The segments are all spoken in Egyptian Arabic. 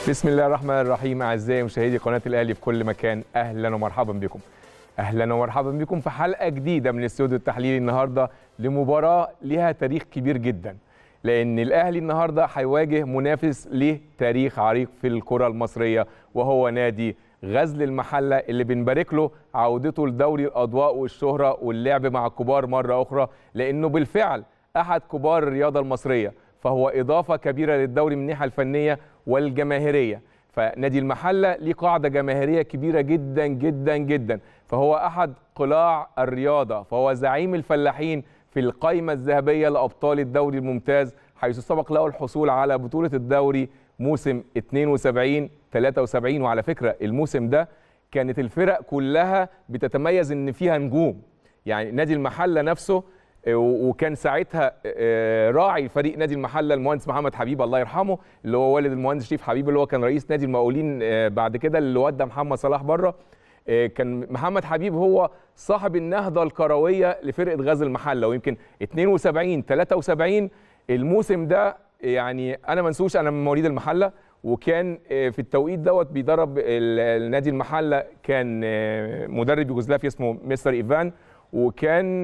بسم الله الرحمن الرحيم اعزائي مشاهدي قناه الاهلي في كل مكان اهلا ومرحبا بكم اهلا ومرحبا بكم في حلقه جديده من الاستوديو التحليلي النهارده لمباراه ليها تاريخ كبير جدا لان الاهلي النهارده هيواجه منافس له تاريخ عريق في الكره المصريه وهو نادي غزل المحله اللي بنبارك له عودته لدوري الاضواء والشهره واللعب مع الكبار مره اخرى لانه بالفعل احد كبار الرياضه المصريه فهو اضافه كبيره للدوري من الناحيه الفنيه والجماهيريه فنادي المحله ليه قاعده جماهيريه كبيره جدا جدا جدا فهو احد قلاع الرياضه فهو زعيم الفلاحين في القائمه الذهبيه لابطال الدوري الممتاز حيث سبق له الحصول على بطوله الدوري موسم 72 73 وعلى فكره الموسم ده كانت الفرق كلها بتتميز ان فيها نجوم يعني نادي المحله نفسه وكان ساعتها راعي فريق نادي المحله المهندس محمد حبيب الله يرحمه اللي هو والد المهندس شريف حبيب اللي هو كان رئيس نادي المقاولين بعد كده اللي ودى محمد صلاح بره كان محمد حبيب هو صاحب النهضه الكرويه لفرقه غزل المحله ويمكن 72 73 الموسم ده يعني انا ما انسوش انا من مواليد المحله وكان في التوقيت دوت بيدرب نادي المحله كان مدرب يوغوسلافيا اسمه مستر ايفان وكان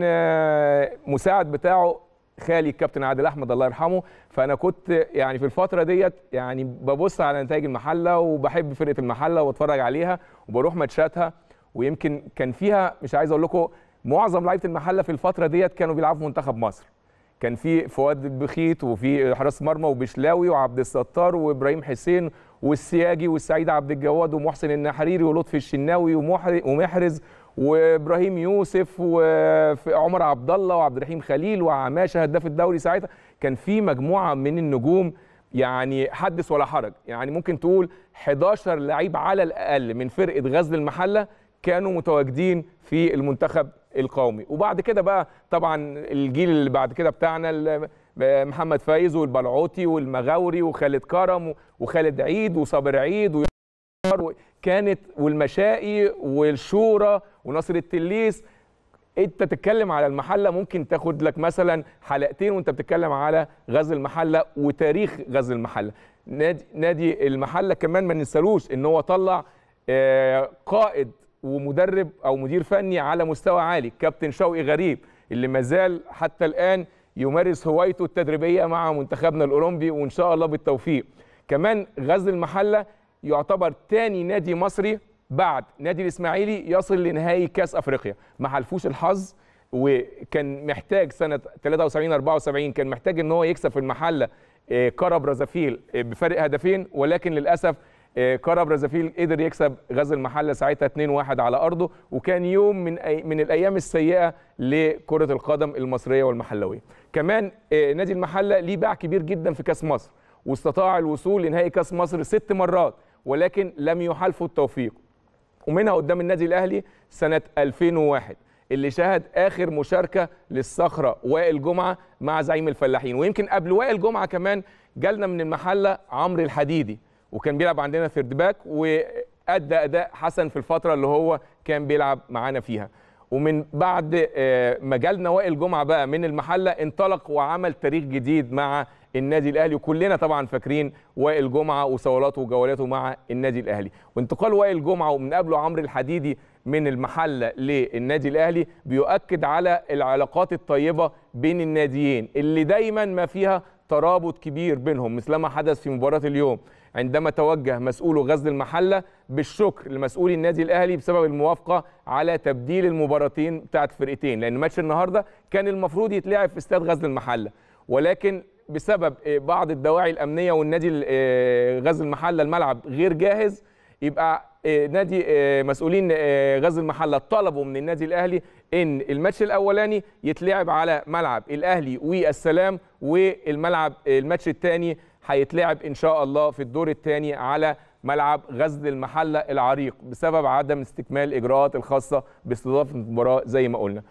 مساعد بتاعه خالي الكابتن عادل احمد الله يرحمه فانا كنت يعني في الفتره ديت يعني ببص على نتائج المحله وبحب فرقه المحله واتفرج عليها وبروح ماتشاتها ويمكن كان فيها مش عايز اقول لكم معظم لعيبه المحله في الفتره ديت كانوا بيلعبوا في منتخب مصر كان في فؤاد البخيت وفي حراس مرمى وبشلاوي وعبد الستار وابراهيم حسين والسياجي والسعيد عبد الجواد ومحسن النحريري ولطفي الشناوي ومحرز وابراهيم يوسف وعمر عبد الله وعبد الرحيم خليل وعماشه هداف الدوري ساعتها كان في مجموعه من النجوم يعني حدث ولا حرج يعني ممكن تقول 11 لعيب على الاقل من فرقه غزل المحله كانوا متواجدين في المنتخب القومي وبعد كده بقى طبعا الجيل اللي بعد كده بتاعنا محمد فايز والبلعوتي والمغاوري وخالد كرم وخالد عيد وصابر عيد كانت والمشائي والشورى وناصر التليس انت تتكلم على المحله ممكن تاخد لك مثلا حلقتين وانت بتتكلم على غزل المحله وتاريخ غزل المحله نادي نادي المحله كمان ما ننسالوش ان هو طلع قائد ومدرب او مدير فني على مستوى عالي كابتن شوقي غريب اللي مازال حتى الان يمارس هوايته التدريبيه مع منتخبنا الاولمبي وان شاء الله بالتوفيق كمان غزل المحله يعتبر تاني نادي مصري بعد نادي الاسماعيلي يصل لنهائي كاس افريقيا ما حلفوش الحظ وكان محتاج سنه 73 74 كان محتاج ان هو يكسب في المحله كرة برازافيل بفارق هدفين ولكن للاسف كرة برازافيل قدر يكسب غزل المحله ساعتها 2-1 على ارضه وكان يوم من أي من الايام السيئه لكره القدم المصريه والمحلويه كمان نادي المحله ليه باع كبير جدا في كاس مصر واستطاع الوصول لنهائي كاس مصر ست مرات ولكن لم يحالفوا التوفيق ومنها قدام النادي الاهلي سنه 2001 اللي شهد اخر مشاركه للصخره وائل جمعه مع زعيم الفلاحين ويمكن قبل وائل جمعه كمان جالنا من المحله عمرو الحديدي وكان بيلعب عندنا ثيرد باك وادى اداء حسن في الفتره اللي هو كان بيلعب معانا فيها ومن بعد ما جالنا وائل جمعه بقى من المحله انطلق وعمل تاريخ جديد مع النادي الاهلي وكلنا طبعا فاكرين وائل جمعه وصولاته وجولاته مع النادي الاهلي وانتقال وائل جمعه ومن قبله عمرو الحديدي من المحله للنادي الاهلي بيؤكد على العلاقات الطيبه بين الناديين اللي دايما ما فيها ترابط كبير بينهم مثلما حدث في مباراه اليوم عندما توجه مسؤول غزل المحله بالشكر لمسؤولي النادي الاهلي بسبب الموافقه على تبديل المباراتين بتاعت فرقتين لان ماتش النهارده كان المفروض يتلعب في استاد غزل المحله ولكن بسبب بعض الدواعي الامنيه والنادي غزل المحله الملعب غير جاهز يبقى نادي مسؤولين غزل المحله طلبوا من النادي الاهلي ان الماتش الاولاني يتلعب على ملعب الاهلي والسلام والملعب الماتش الثاني هيتلعب ان شاء الله في الدور الثاني على ملعب غزل المحله العريق بسبب عدم استكمال الاجراءات الخاصه باستضافه المباراه زي ما قلنا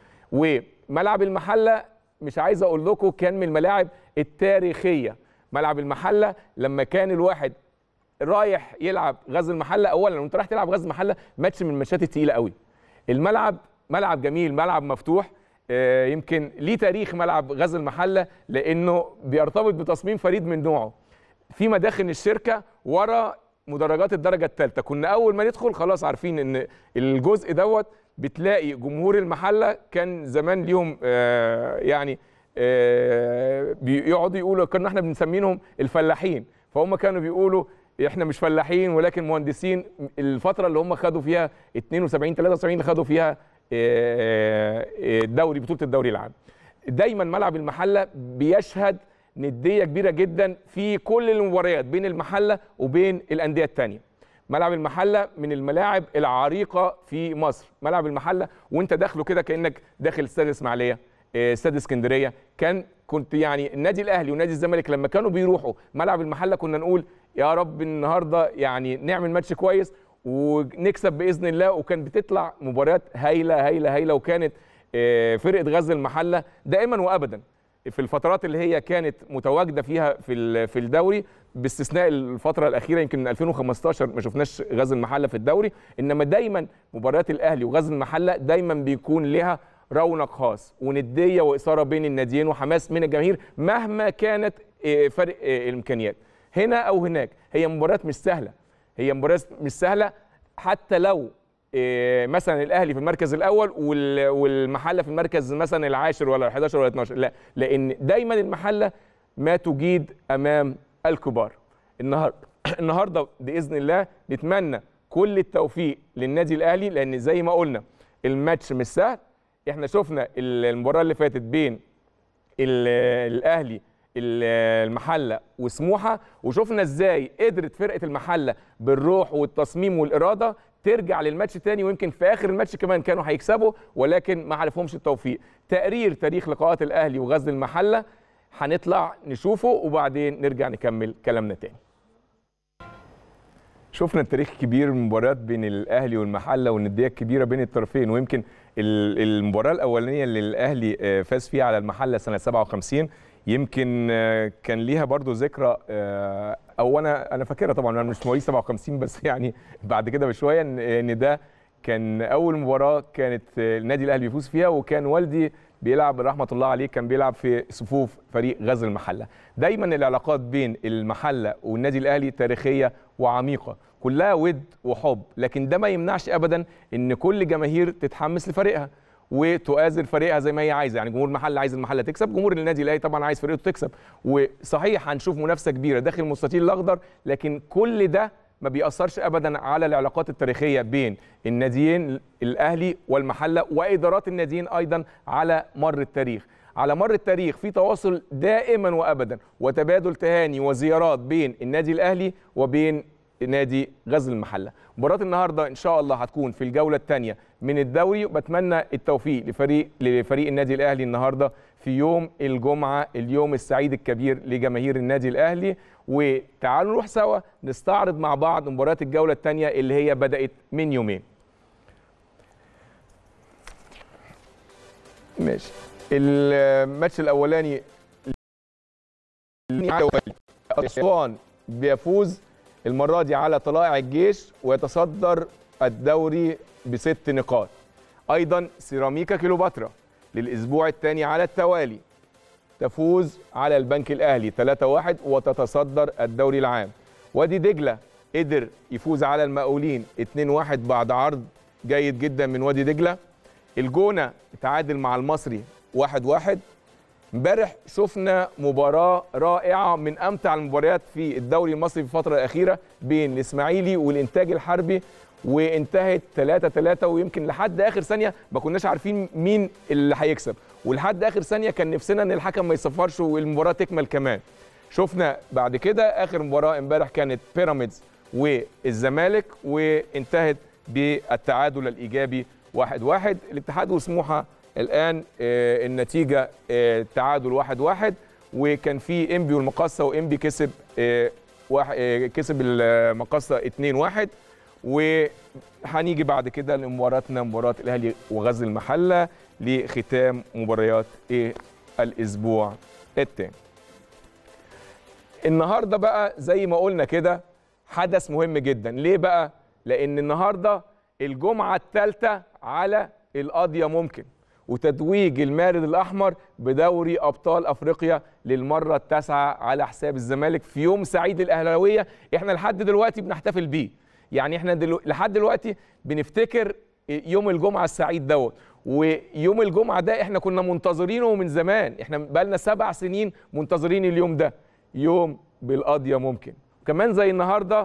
وملعب المحله مش عايز اقول لكم كان من الملاعب التاريخيه ملعب المحله لما كان الواحد رايح يلعب غزل المحله اولا وانت رايح تلعب غزل المحله ماتش من الماتشات الثقيله قوي الملعب ملعب جميل ملعب مفتوح يمكن ليه تاريخ ملعب غزل المحله لانه بيرتبط بتصميم فريد من نوعه في مداخل الشركه ورا مدرجات الدرجه الثالثه كنا اول ما ندخل خلاص عارفين ان الجزء دوت بتلاقي جمهور المحله كان زمان ليهم آه يعني آه بيقعدوا يقولوا كنا احنا بنسميهم الفلاحين فهم كانوا بيقولوا احنا مش فلاحين ولكن مهندسين الفتره اللي هم خدوا فيها 72 73 اللي خدوا فيها الدوري بطوله الدوري العام دايما ملعب المحله بيشهد نديه كبيره جدا في كل المباريات بين المحله وبين الانديه الثانيه ملعب المحله من الملاعب العريقه في مصر ملعب المحله وانت داخله كده كانك داخل استاد اسماعيليه استاد اسكندريه كان كنت يعني النادي الاهلي ونادي الزمالك لما كانوا بيروحوا ملعب المحله كنا نقول يا رب النهارده يعني نعمل ماتش كويس ونكسب باذن الله وكان بتطلع مباريات هايله هايله هايله وكانت فرقه غزل المحله دائما وابدا في الفترات اللي هي كانت متواجده فيها في في الدوري باستثناء الفتره الاخيره يمكن من 2015 ما شفناش غزل المحله في الدوري انما دايما مباريات الاهلي وغزل المحله دايما بيكون لها رونق خاص ونديه واثاره بين الناديين وحماس من الجماهير مهما كانت فرق الامكانيات هنا او هناك هي مباريات مش سهله هي مباريات مش سهله حتى لو مثلا الاهلي في المركز الاول والمحله في المركز مثلا العاشر ولا ال11 ولا 12 لا لان دايما المحله ما تجيد امام الكبار النهارده النهارده باذن الله نتمنى كل التوفيق للنادي الاهلي لان زي ما قلنا الماتش مش سهل احنا شفنا المباراه اللي فاتت بين الاهلي المحله وسموحه وشفنا ازاي قدرت فرقه المحله بالروح والتصميم والاراده ترجع للماتش تاني ويمكن في اخر الماتش كمان كانوا هيكسبوا ولكن ما عرفهمش التوفيق تقرير تاريخ لقاءات الاهلي وغزل المحله هنطلع نشوفه وبعدين نرجع نكمل كلامنا تاني شفنا التاريخ الكبير المباريات بين الاهلي والمحله والنديه الكبيره بين الطرفين ويمكن المباراه الاولانيه اللي الاهلي فاز فيها على المحله سنه 57 يمكن كان ليها برضو ذكرى او انا انا فاكرها طبعا انا مش مواليد 57 بس يعني بعد كده بشويه ان ده كان اول مباراه كانت النادي الاهلي بيفوز فيها وكان والدي بيلعب رحمه الله عليه كان بيلعب في صفوف فريق غزل المحله دايما العلاقات بين المحله والنادي الاهلي تاريخيه وعميقه كلها ود وحب لكن ده ما يمنعش ابدا ان كل جماهير تتحمس لفريقها وتؤازر فريقها زي ما هي عايزه يعني جمهور المحله عايز المحله تكسب جمهور النادي الاهلي طبعا عايز فرقته تكسب وصحيح هنشوف منافسه كبيره داخل المستطيل الاخضر لكن كل ده ما بيأثرش ابدا على العلاقات التاريخيه بين الناديين الاهلي والمحله وادارات الناديين ايضا على مر التاريخ على مر التاريخ في تواصل دائما وابدا وتبادل تهاني وزيارات بين النادي الاهلي وبين نادي غزل المحله مباراه النهارده ان شاء الله هتكون في الجوله الثانيه من الدوري وبتمنى التوفيق لفريق لفريق النادي الاهلي النهارده في يوم الجمعه اليوم السعيد الكبير لجماهير النادي الاهلي وتعالوا نروح سوا نستعرض مع بعض مباريات الجوله الثانيه اللي هي بدات من يومين ماشي الماتش الاولاني اسوان بيفوز المره دي على طلائع الجيش ويتصدر الدوري بست نقاط ايضا سيراميكا كيلوباترا للاسبوع الثاني على التوالي تفوز على البنك الاهلي 3-1 وتتصدر الدوري العام وادي دجله قدر يفوز على المقاولين 2-1 بعد عرض جيد جدا من وادي دجله الجونه تعادل مع المصري 1-1 امبارح شفنا مباراة رائعة من أمتع المباريات في الدوري المصري في الفترة الأخيرة بين الإسماعيلي والإنتاج الحربي وانتهت 3 3 ويمكن لحد آخر ثانية ما كناش عارفين مين اللي هيكسب ولحد آخر ثانية كان نفسنا إن الحكم ما يصفرش والمباراة تكمل كمان شفنا بعد كده آخر مباراة امبارح كانت بيراميدز والزمالك وانتهت بالتعادل الإيجابي 1 1 الاتحاد وسموحة الان النتيجه تعادل واحد واحد وكان في انبي والمقصه وانبي كسب كسب المقصه 2 1 وهنيجي بعد كده لمباراتنا مباراه الاهلي وغزل المحله لختام مباريات ايه الاسبوع الثاني النهارده بقى زي ما قلنا كده حدث مهم جدا ليه بقى لان النهارده الجمعه الثالثه على القاضيه ممكن وتتويج المارد الاحمر بدوري ابطال افريقيا للمره التاسعه على حساب الزمالك في يوم سعيد الاهلاويه احنا لحد دلوقتي بنحتفل بيه يعني احنا دلو... لحد دلوقتي بنفتكر يوم الجمعه السعيد دوت ويوم الجمعه ده احنا كنا منتظرينه من زمان احنا بقالنا سبع سنين منتظرين اليوم ده يوم بالقضيه ممكن كمان زي النهارده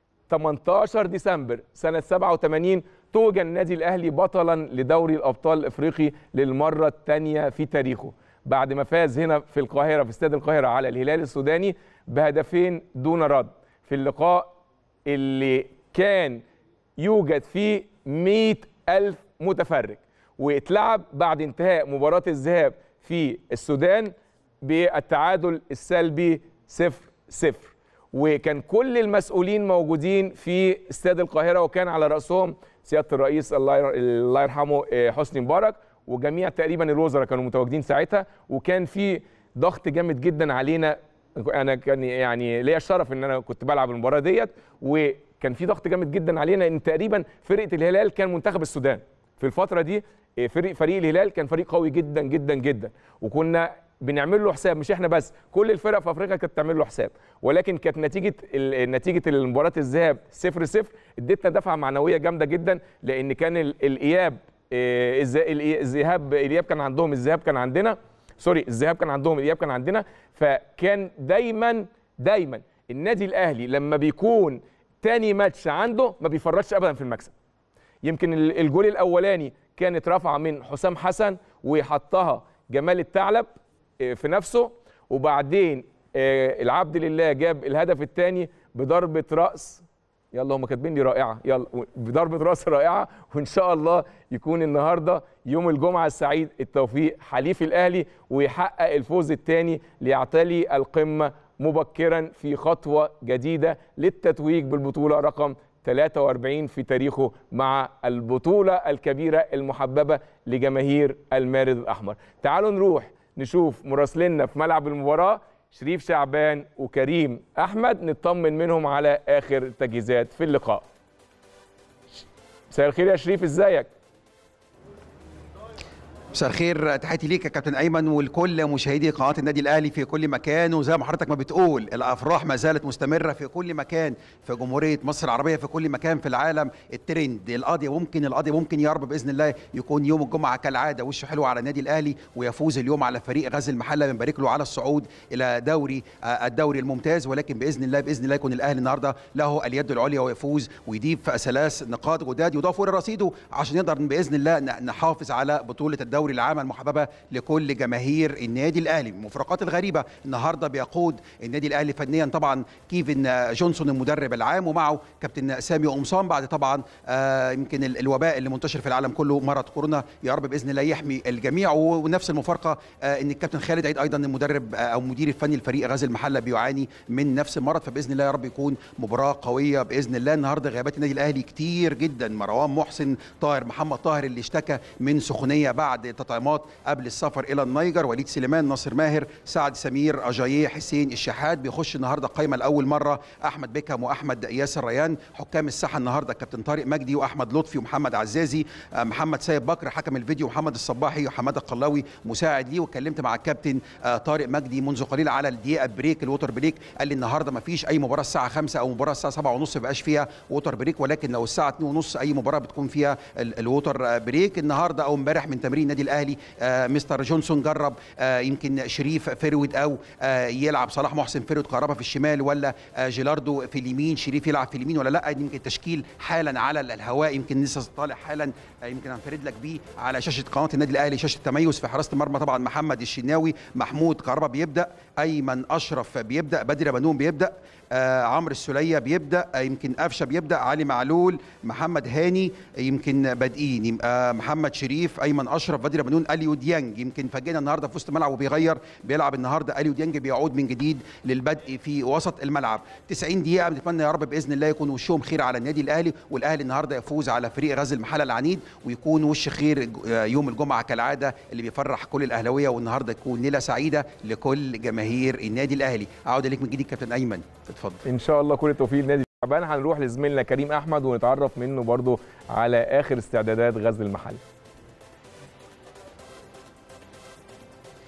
18 ديسمبر سنه 87 توج النادي الاهلي بطلا لدوري الابطال الافريقي للمره الثانيه في تاريخه بعد ما فاز هنا في القاهره في استاد القاهره على الهلال السوداني بهدفين دون رد في اللقاء اللي كان يوجد فيه 100 ألف متفرج واتلعب بعد انتهاء مباراة الذهاب في السودان بالتعادل السلبي 0 0 وكان كل المسؤولين موجودين في استاد القاهرة وكان على رأسهم سيادة الرئيس الله يرحمه حسني مبارك وجميع تقريبا الوزراء كانوا متواجدين ساعتها وكان في ضغط جامد جدا علينا انا كان يعني ليا الشرف ان انا كنت بلعب المباراه ديت وكان في ضغط جامد جدا علينا ان تقريبا فرقه الهلال كان منتخب السودان في الفتره دي فريق فريق الهلال كان فريق قوي جدا جدا جدا وكنا بنعمل له حساب مش احنا بس كل الفرق في افريقيا كانت بتعمل له حساب ولكن كانت نتيجه نتيجه المباراه الذهاب 0 0 ادتنا دفعه معنويه جامده جدا لان كان الاياب الذهاب الاياب كان عندهم الذهاب كان عندنا سوري الذهاب كان عندهم الاياب كان عندنا فكان دايما دايما النادي الاهلي لما بيكون تاني ماتش عنده ما بيفرطش ابدا في المكسب يمكن الجول الاولاني كانت رفعه من حسام حسن وحطها جمال الثعلب في نفسه وبعدين العبد لله جاب الهدف الثاني بضربه راس يلا هم كاتبين لي رائعه يلا بضربه راس رائعه وان شاء الله يكون النهارده يوم الجمعه السعيد التوفيق حليف الاهلي ويحقق الفوز الثاني ليعتلي القمه مبكرا في خطوه جديده للتتويج بالبطوله رقم 43 في تاريخه مع البطوله الكبيره المحببه لجماهير المارد الاحمر تعالوا نروح نشوف مراسليننا في ملعب المباراه شريف شعبان وكريم احمد نطمن منهم على اخر التجهيزات في اللقاء مساء الخير يا شريف ازيك مساء الخير تحياتي ليك يا كابتن ايمن ولكل مشاهدي قناه النادي الاهلي في كل مكان وزي ما حضرتك ما بتقول الافراح ما زالت مستمره في كل مكان في جمهوريه مصر العربيه في كل مكان في العالم الترند القضيه ممكن القضيه ممكن يا رب باذن الله يكون يوم الجمعه كالعاده وشه حلو على النادي الاهلي ويفوز اليوم على فريق غزل المحله بنبارك له على الصعود الى دوري الدوري الممتاز ولكن باذن الله باذن الله يكون الاهلي النهارده له اليد العليا ويفوز ويضيف ثلاث نقاط جداد يضافوا الى رصيده عشان نقدر باذن الله نحافظ على بطوله الدوري العام المحببه لكل جماهير النادي الاهلي المفارقات الغريبه النهارده بيقود النادي الاهلي فنيا طبعا كيفن جونسون المدرب العام ومعه كابتن سامي قمصان بعد طبعا آه يمكن الوباء اللي منتشر في العالم كله مرض كورونا يا رب باذن الله يحمي الجميع ونفس المفارقه آه ان الكابتن خالد عيد ايضا المدرب آه او مدير الفني لفريق غزل المحله بيعاني من نفس المرض فباذن الله يا رب يكون مباراه قويه باذن الله النهارده غيابات النادي الاهلي كتير جدا مروان محسن طاهر محمد طاهر اللي اشتكى من سخونيه بعد تطعيمات قبل السفر الى النيجر وليد سليمان ناصر ماهر سعد سمير اجاييه حسين الشحات بيخش النهارده القايمه لاول مره احمد بيكهام واحمد ياسر ريان حكام الساحه النهارده كابتن طارق مجدي واحمد لطفي ومحمد عزازي محمد سيد بكر حكم الفيديو محمد الصباحي وحماده القلاوي مساعد ليه واتكلمت مع الكابتن طارق مجدي منذ قليل على الدقيقه بريك الوتر بريك قال لي النهارده ما فيش اي مباراه الساعه 5 او مباراه الساعه 7 ونص ما بقاش فيها ووتر بريك ولكن لو الساعه 2 ونص اي مباراه بتكون فيها الوتر بريك النهارده او امبارح من تمرين النادي الاهلي آه مستر جونسون جرب آه يمكن شريف فيرود او آه يلعب صلاح محسن فيرود كهربا في الشمال ولا جيلاردو في اليمين شريف يلعب في اليمين ولا لا يمكن تشكيل حالا على الهواء يمكن لسه طالع حالا يمكن هنفرد لك بيه على شاشه قناه النادي الاهلي شاشه التميز في حراسه المرمى طبعا محمد الشناوي محمود كهربا بيبدا ايمن اشرف بيبدا بدر بنون بيبدا آه عمرو السوليه بيبدا آه يمكن قفشه بيبدا علي معلول محمد هاني يمكن بادئين آه محمد شريف ايمن اشرف بدر بنون اليو ديانج يمكن فاجئنا النهارده في وسط الملعب وبيغير بيلعب النهارده اليو ديانج بيعود من جديد للبدء في وسط الملعب 90 دقيقه بنتمنى يا رب باذن الله يكون وشهم خير على النادي الاهلي والاهلي النهارده يفوز على فريق غزل المحله العنيد ويكون وش خير يوم الجمعه كالعاده اللي بيفرح كل الاهلاويه والنهارده يكون ليله سعيده لكل جماهير النادي الاهلي اعود اليك من جديد كابتن ايمن اتفضل ان شاء الله كل التوفيق لنادي شعبان هنروح لزميلنا كريم احمد ونتعرف منه برضو على اخر استعدادات غزل المحل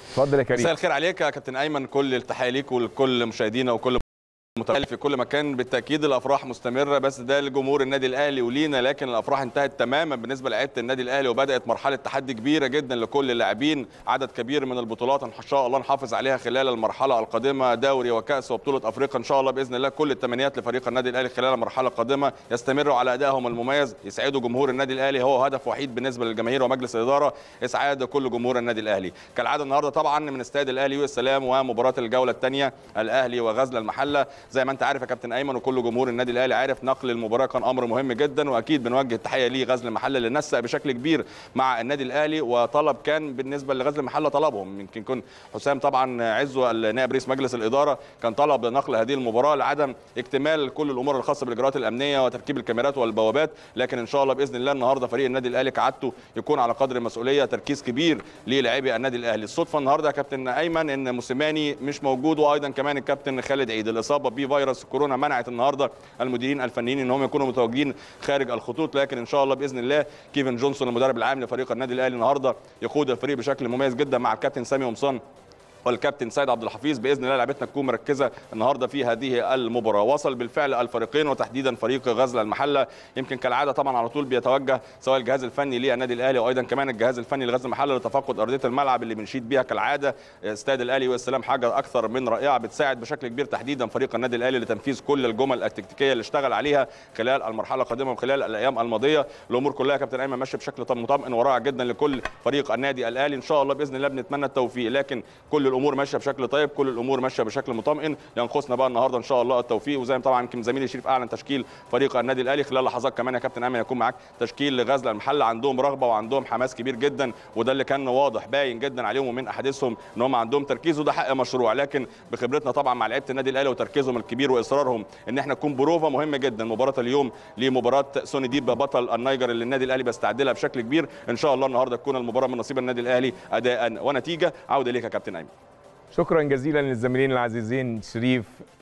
اتفضل يا كريم مساء الخير عليك يا كابتن ايمن كل التحيه ليك ولكل مشاهدينا وكل متابعين في كل مكان بالتاكيد الافراح مستمره بس ده لجمهور النادي الاهلي ولينا لكن الافراح انتهت تماما بالنسبه لعيبه النادي الاهلي وبدات مرحله تحدي كبيره جدا لكل اللاعبين عدد كبير من البطولات ان شاء الله نحافظ عليها خلال المرحله القادمه دوري وكاس وبطوله افريقيا ان شاء الله باذن الله كل التمنيات لفريق النادي الاهلي خلال المرحله القادمه يستمروا على ادائهم المميز يسعدوا جمهور النادي الاهلي هو هدف وحيد بالنسبه للجماهير ومجلس الاداره اسعاد كل جمهور النادي الاهلي كالعاده النهارده طبعا من استاد الاهلي والسلام ومباراه الجوله الثانيه الاهلي وغزل المحله زي ما انت عارف يا كابتن ايمن وكل جمهور النادي الاهلي عارف نقل المباراه كان امر مهم جدا واكيد بنوجه التحيه ليه غزل المحله اللي نسق بشكل كبير مع النادي الاهلي وطلب كان بالنسبه لغزل المحله طلبهم يمكن يكون حسام طبعا عزو النائب رئيس مجلس الاداره كان طلب نقل هذه المباراه لعدم اكتمال كل الامور الخاصه بالاجراءات الامنيه وتركيب الكاميرات والبوابات لكن ان شاء الله باذن الله النهارده فريق النادي الاهلي كعادته يكون على قدر المسؤوليه تركيز كبير للاعبي النادي الاهلي الصدفه النهارده يا كابتن ايمن ان موسيماني مش موجود وايضا كمان الكابتن خالد عيد الاصابه بفيروس كورونا منعت النهارده المديرين الفنيين ان هم يكونوا متواجدين خارج الخطوط لكن ان شاء الله باذن الله كيفن جونسون المدرب العام لفريق النادي الاهلي النهارده يقود الفريق بشكل مميز جدا مع الكابتن سامي قمصان والكابتن سيد عبد الحفيظ باذن الله لعبتنا تكون مركزه النهارده في هذه المباراه وصل بالفعل الفريقين وتحديدا فريق غزل المحله يمكن كالعاده طبعا على طول بيتوجه سواء الجهاز الفني للنادي الاهلي وايضا كمان الجهاز الفني لغزل المحله لتفقد ارضيه الملعب اللي بنشيد بيها كالعاده استاد الاهلي والسلام حاجه اكثر من رائعه بتساعد بشكل كبير تحديدا فريق النادي الاهلي لتنفيذ كل الجمل التكتيكيه اللي اشتغل عليها خلال المرحله القادمه وخلال الايام الماضيه الامور كلها يا كابتن ايمن ماشيه بشكل مطمئن ورائع جدا لكل فريق النادي الاهلي ان شاء الله باذن الله بنتمنى التوفيق لكن كل الامور ماشيه بشكل طيب كل الامور ماشيه بشكل مطمئن ينقصنا بقى النهارده ان شاء الله التوفيق وزي ما طبعا يمكن زميلي شريف اعلن تشكيل فريق النادي الاهلي خلال لحظات كمان يا كابتن ايمن يكون معاك تشكيل لغزل المحله عندهم رغبه وعندهم حماس كبير جدا وده اللي كان واضح باين جدا عليهم ومن احاديثهم ان هم عندهم تركيز وده حق مشروع لكن بخبرتنا طبعا مع لعيبه النادي الاهلي وتركيزهم الكبير واصرارهم ان احنا نكون بروفا مهمه جدا مباراه اليوم لمباراه سوني ديب بطل النيجر اللي النادي الاهلي بيستعد لها بشكل كبير ان شاء الله النهارده تكون المباراه من نصيب النادي الاهلي اداء ونتيجه عوده ليك يا كابتن ايمن شكرا جزيلا للزميلين العزيزين شريف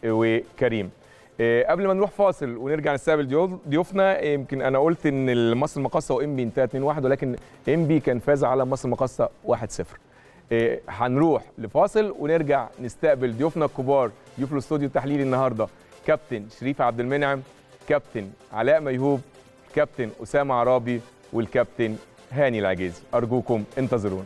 وكريم إيه، قبل ما نروح فاصل ونرجع نستقبل ضيوف- ضيوفنا إيه، يمكن انا قلت ان مصر المقاصه وانبي انتهى 2-1 ولكن انبي كان فاز على مصر المقاصه 1-0 إيه، هنروح لفاصل ونرجع نستقبل ضيوفنا الكبار ضيوف الاستوديو التحليلي النهارده كابتن شريف عبد المنعم كابتن علاء ميهوب كابتن اسامه عرابي والكابتن هاني العجيزي ارجوكم انتظرونا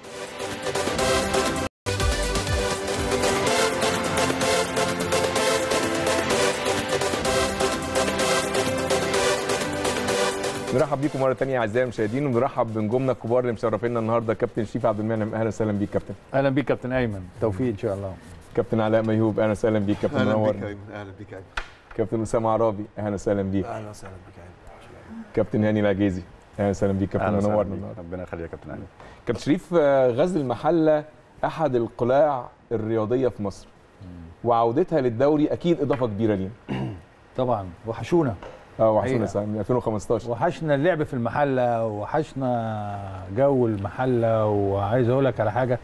نرحب بيكم مره ثانيه اعزائي المشاهدين ونرحب بنجومنا الكبار اللي مشرفينا النهارده كابتن شريف عبد المنعم اهلا وسهلا بيك كابتن اهلا بيك كابتن ايمن توفيق ان شاء الله كابتن علاء ميهوب اهلا وسهلا بيك كابتن اهلا منور بك يا ايمن اهلا بك يا ايمن كابتن اسامه عرابي اهلا وسهلا بيك اهلا وسهلا بك يا ايمن كابتن هاني العجيزي اهلا وسهلا بيك كابتن أهلا وسهلا منورنا بيك. النهارده ربنا يخليك يا كابتن ايمن كابتن شريف آه، غزل المحله احد القلاع الرياضيه في مصر وعودتها للدوري اكيد اضافه كبيره لينا طبعا وحشونا اه وحسنا حقيقة. سعد من 2015 وحشنا اللعب في المحله وحشنا جو المحله وعايز اقول لك على حاجه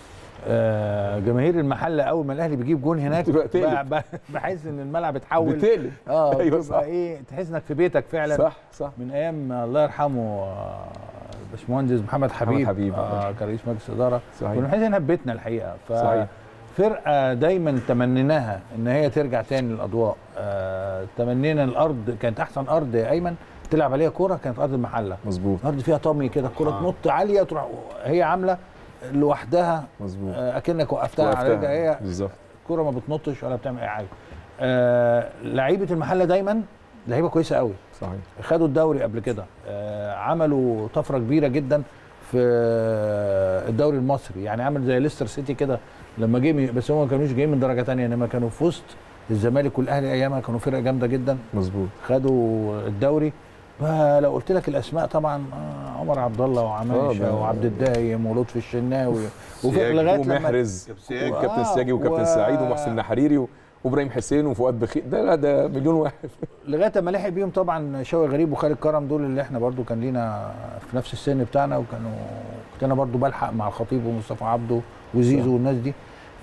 آه، جماهير المحله اول ما الاهلي بيجيب جون هناك بتبقى تقلب. ب- ب- بحس ان الملعب اتحول بتقلب اه أيوة أيوة صح. ايه تحس انك في بيتك فعلا صح صح من ايام الله يرحمه آه، الباشمهندس محمد حبيب حبيب، آه. آه كان رئيس مجلس اداره كنا صحيح بنحس انها في بيتنا الحقيقه ف صحيح. فرقه دايما تمنيناها ان هي ترجع تاني للاضواء آه تمنينا الارض كانت احسن ارض يا ايمن تلعب عليها كوره كانت ارض المحله مظبوط ارض فيها طمي كده الكوره آه. تنط عاليه تروح هي عامله لوحدها مظبوط آه اكنك وقفتها على وقفتها. رجلها هي بالظبط الكوره ما بتنطش ولا بتعمل اي حاجه آه لعيبه المحله دايما لعيبه كويسه قوي صحيح خدوا الدوري قبل كده آه عملوا طفره كبيره جدا في آه، الدوري المصري يعني عمل زي ليستر سيتي كده لما جه من- بس هم ما كانوش جايين من درجه تانية انما كانوا في وسط الزمالك والاهلي ايامها كانوا فرقه جامده جدا مظبوط خدوا الدوري لو قلت لك الاسماء طبعا آه، عمر عبد الله آه، وعماشه ده- وعبد الدايم ولطفي الشناوي وفي سياج لغايه لما ومحرز سياج. وكابتن آه، سياجي وكابتن و- سعيد ومحسن نحريري و- وابراهيم حسين وفؤاد بخير ده لا ده مليون واحد لغايه ما لحق بيهم طبعا شوقي غريب وخالد كرم دول اللي احنا برضو كان لينا في نفس السن بتاعنا وكانوا كنت انا برضو بلحق مع الخطيب ومصطفى عبده وزيزو والناس دي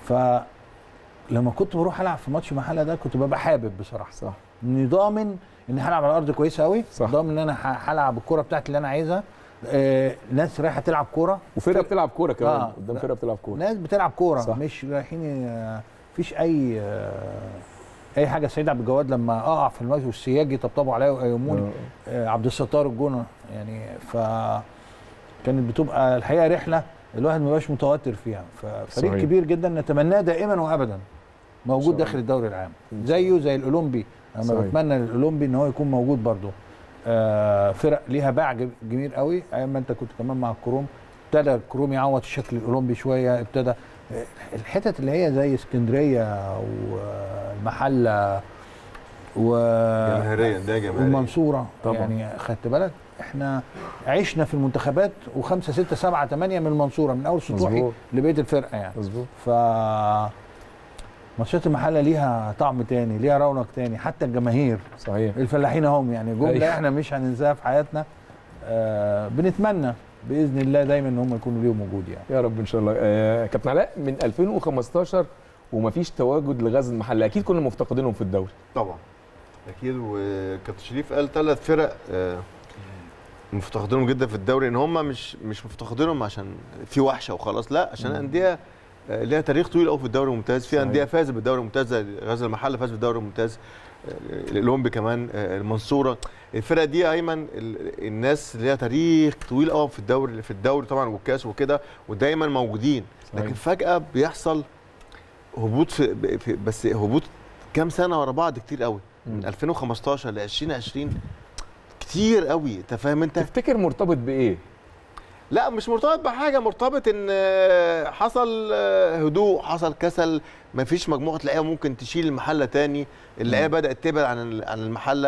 فلما كنت بروح العب في ماتش محله ده كنت ببقى حابب بصراحه صح اني ضامن اني هلعب على ارض كويسه قوي صح. ضامن ان انا ه- هلعب الكره بتاعتي اللي انا عايزها آه ناس رايحه تلعب كوره وفرقه بتلعب كوره كمان آه. قدام لا. فرقه بتلعب كوره ناس بتلعب كوره صح. مش رايحين آه، مفيش اي آه، اي حاجه سعيد عبد الجواد لما اقع في الماتش والسياج يطبطبوا عليا ويقيموني آه، عبد الستار الجونه يعني ف كانت بتبقى الحقيقه رحله الواحد ما بقاش متوتر فيها ففريق صحيح. كبير جدا نتمناه دائما وابدا موجود الله. داخل الدوري العام إن شاء زيه زي الاولمبي انا صحيح. بتمنى للاولمبي ان هو يكون موجود برضه آه فرق ليها باع ج- جميل قوي ايام ما انت كنت كمان مع الكروم ابتدى الكروم يعوض الشكل الاولمبي شويه ابتدى آه، الحتت اللي هي زي اسكندريه والمحله و جماهيريا ده جماهيريا والمنصوره طبعا. يعني خدت بالك احنا عشنا في المنتخبات وخمسه سته سبعه ثمانيه من المنصوره من اول سطوحي مظبوط. لبقيه الفرقه يعني مظبوط ف ماتشات المحله ليها طعم تاني ليها رونق تاني حتى الجماهير صحيح الفلاحين هم يعني جمله أيوة. احنا مش هننساها في حياتنا آه بنتمنى باذن الله دايما ان هم يكونوا ليهم وجود يعني يا رب ان شاء الله آه كابتن علاء من 2015 ومفيش تواجد لغزل المحله اكيد كنا مفتقدينهم في الدوري طبعا اكيد وكابتن شريف قال ثلاث فرق آه، مفتقدينهم جدا في الدوري ان هم مش مش مفتقدينهم عشان في وحشه وخلاص لا عشان انديه آه، ليها تاريخ طويل قوي في الدوري الممتاز في صحيح. انديه فازت بالدوري الممتاز زي غزل المحله فاز بالدوري الممتاز آه، الاولمبي كمان آه، المنصوره الفرق دي ايمن ال- الناس ليها تاريخ طويل قوي في الدوري في الدوري طبعا والكاس وكده ودايما موجودين صحيح. لكن فجاه بيحصل هبوط في, في بس هبوط كام سنه ورا بعض كتير قوي من مم. 2015 ل 2020 كتير قوي انت فاهم انت تفتكر مرتبط بايه لا مش مرتبط بحاجه مرتبط ان آه، حصل آه، هدوء حصل كسل ما فيش مجموعه لعيبه ممكن تشيل المحله تاني اللعيبه بدات تبعد عن ال- عن المحله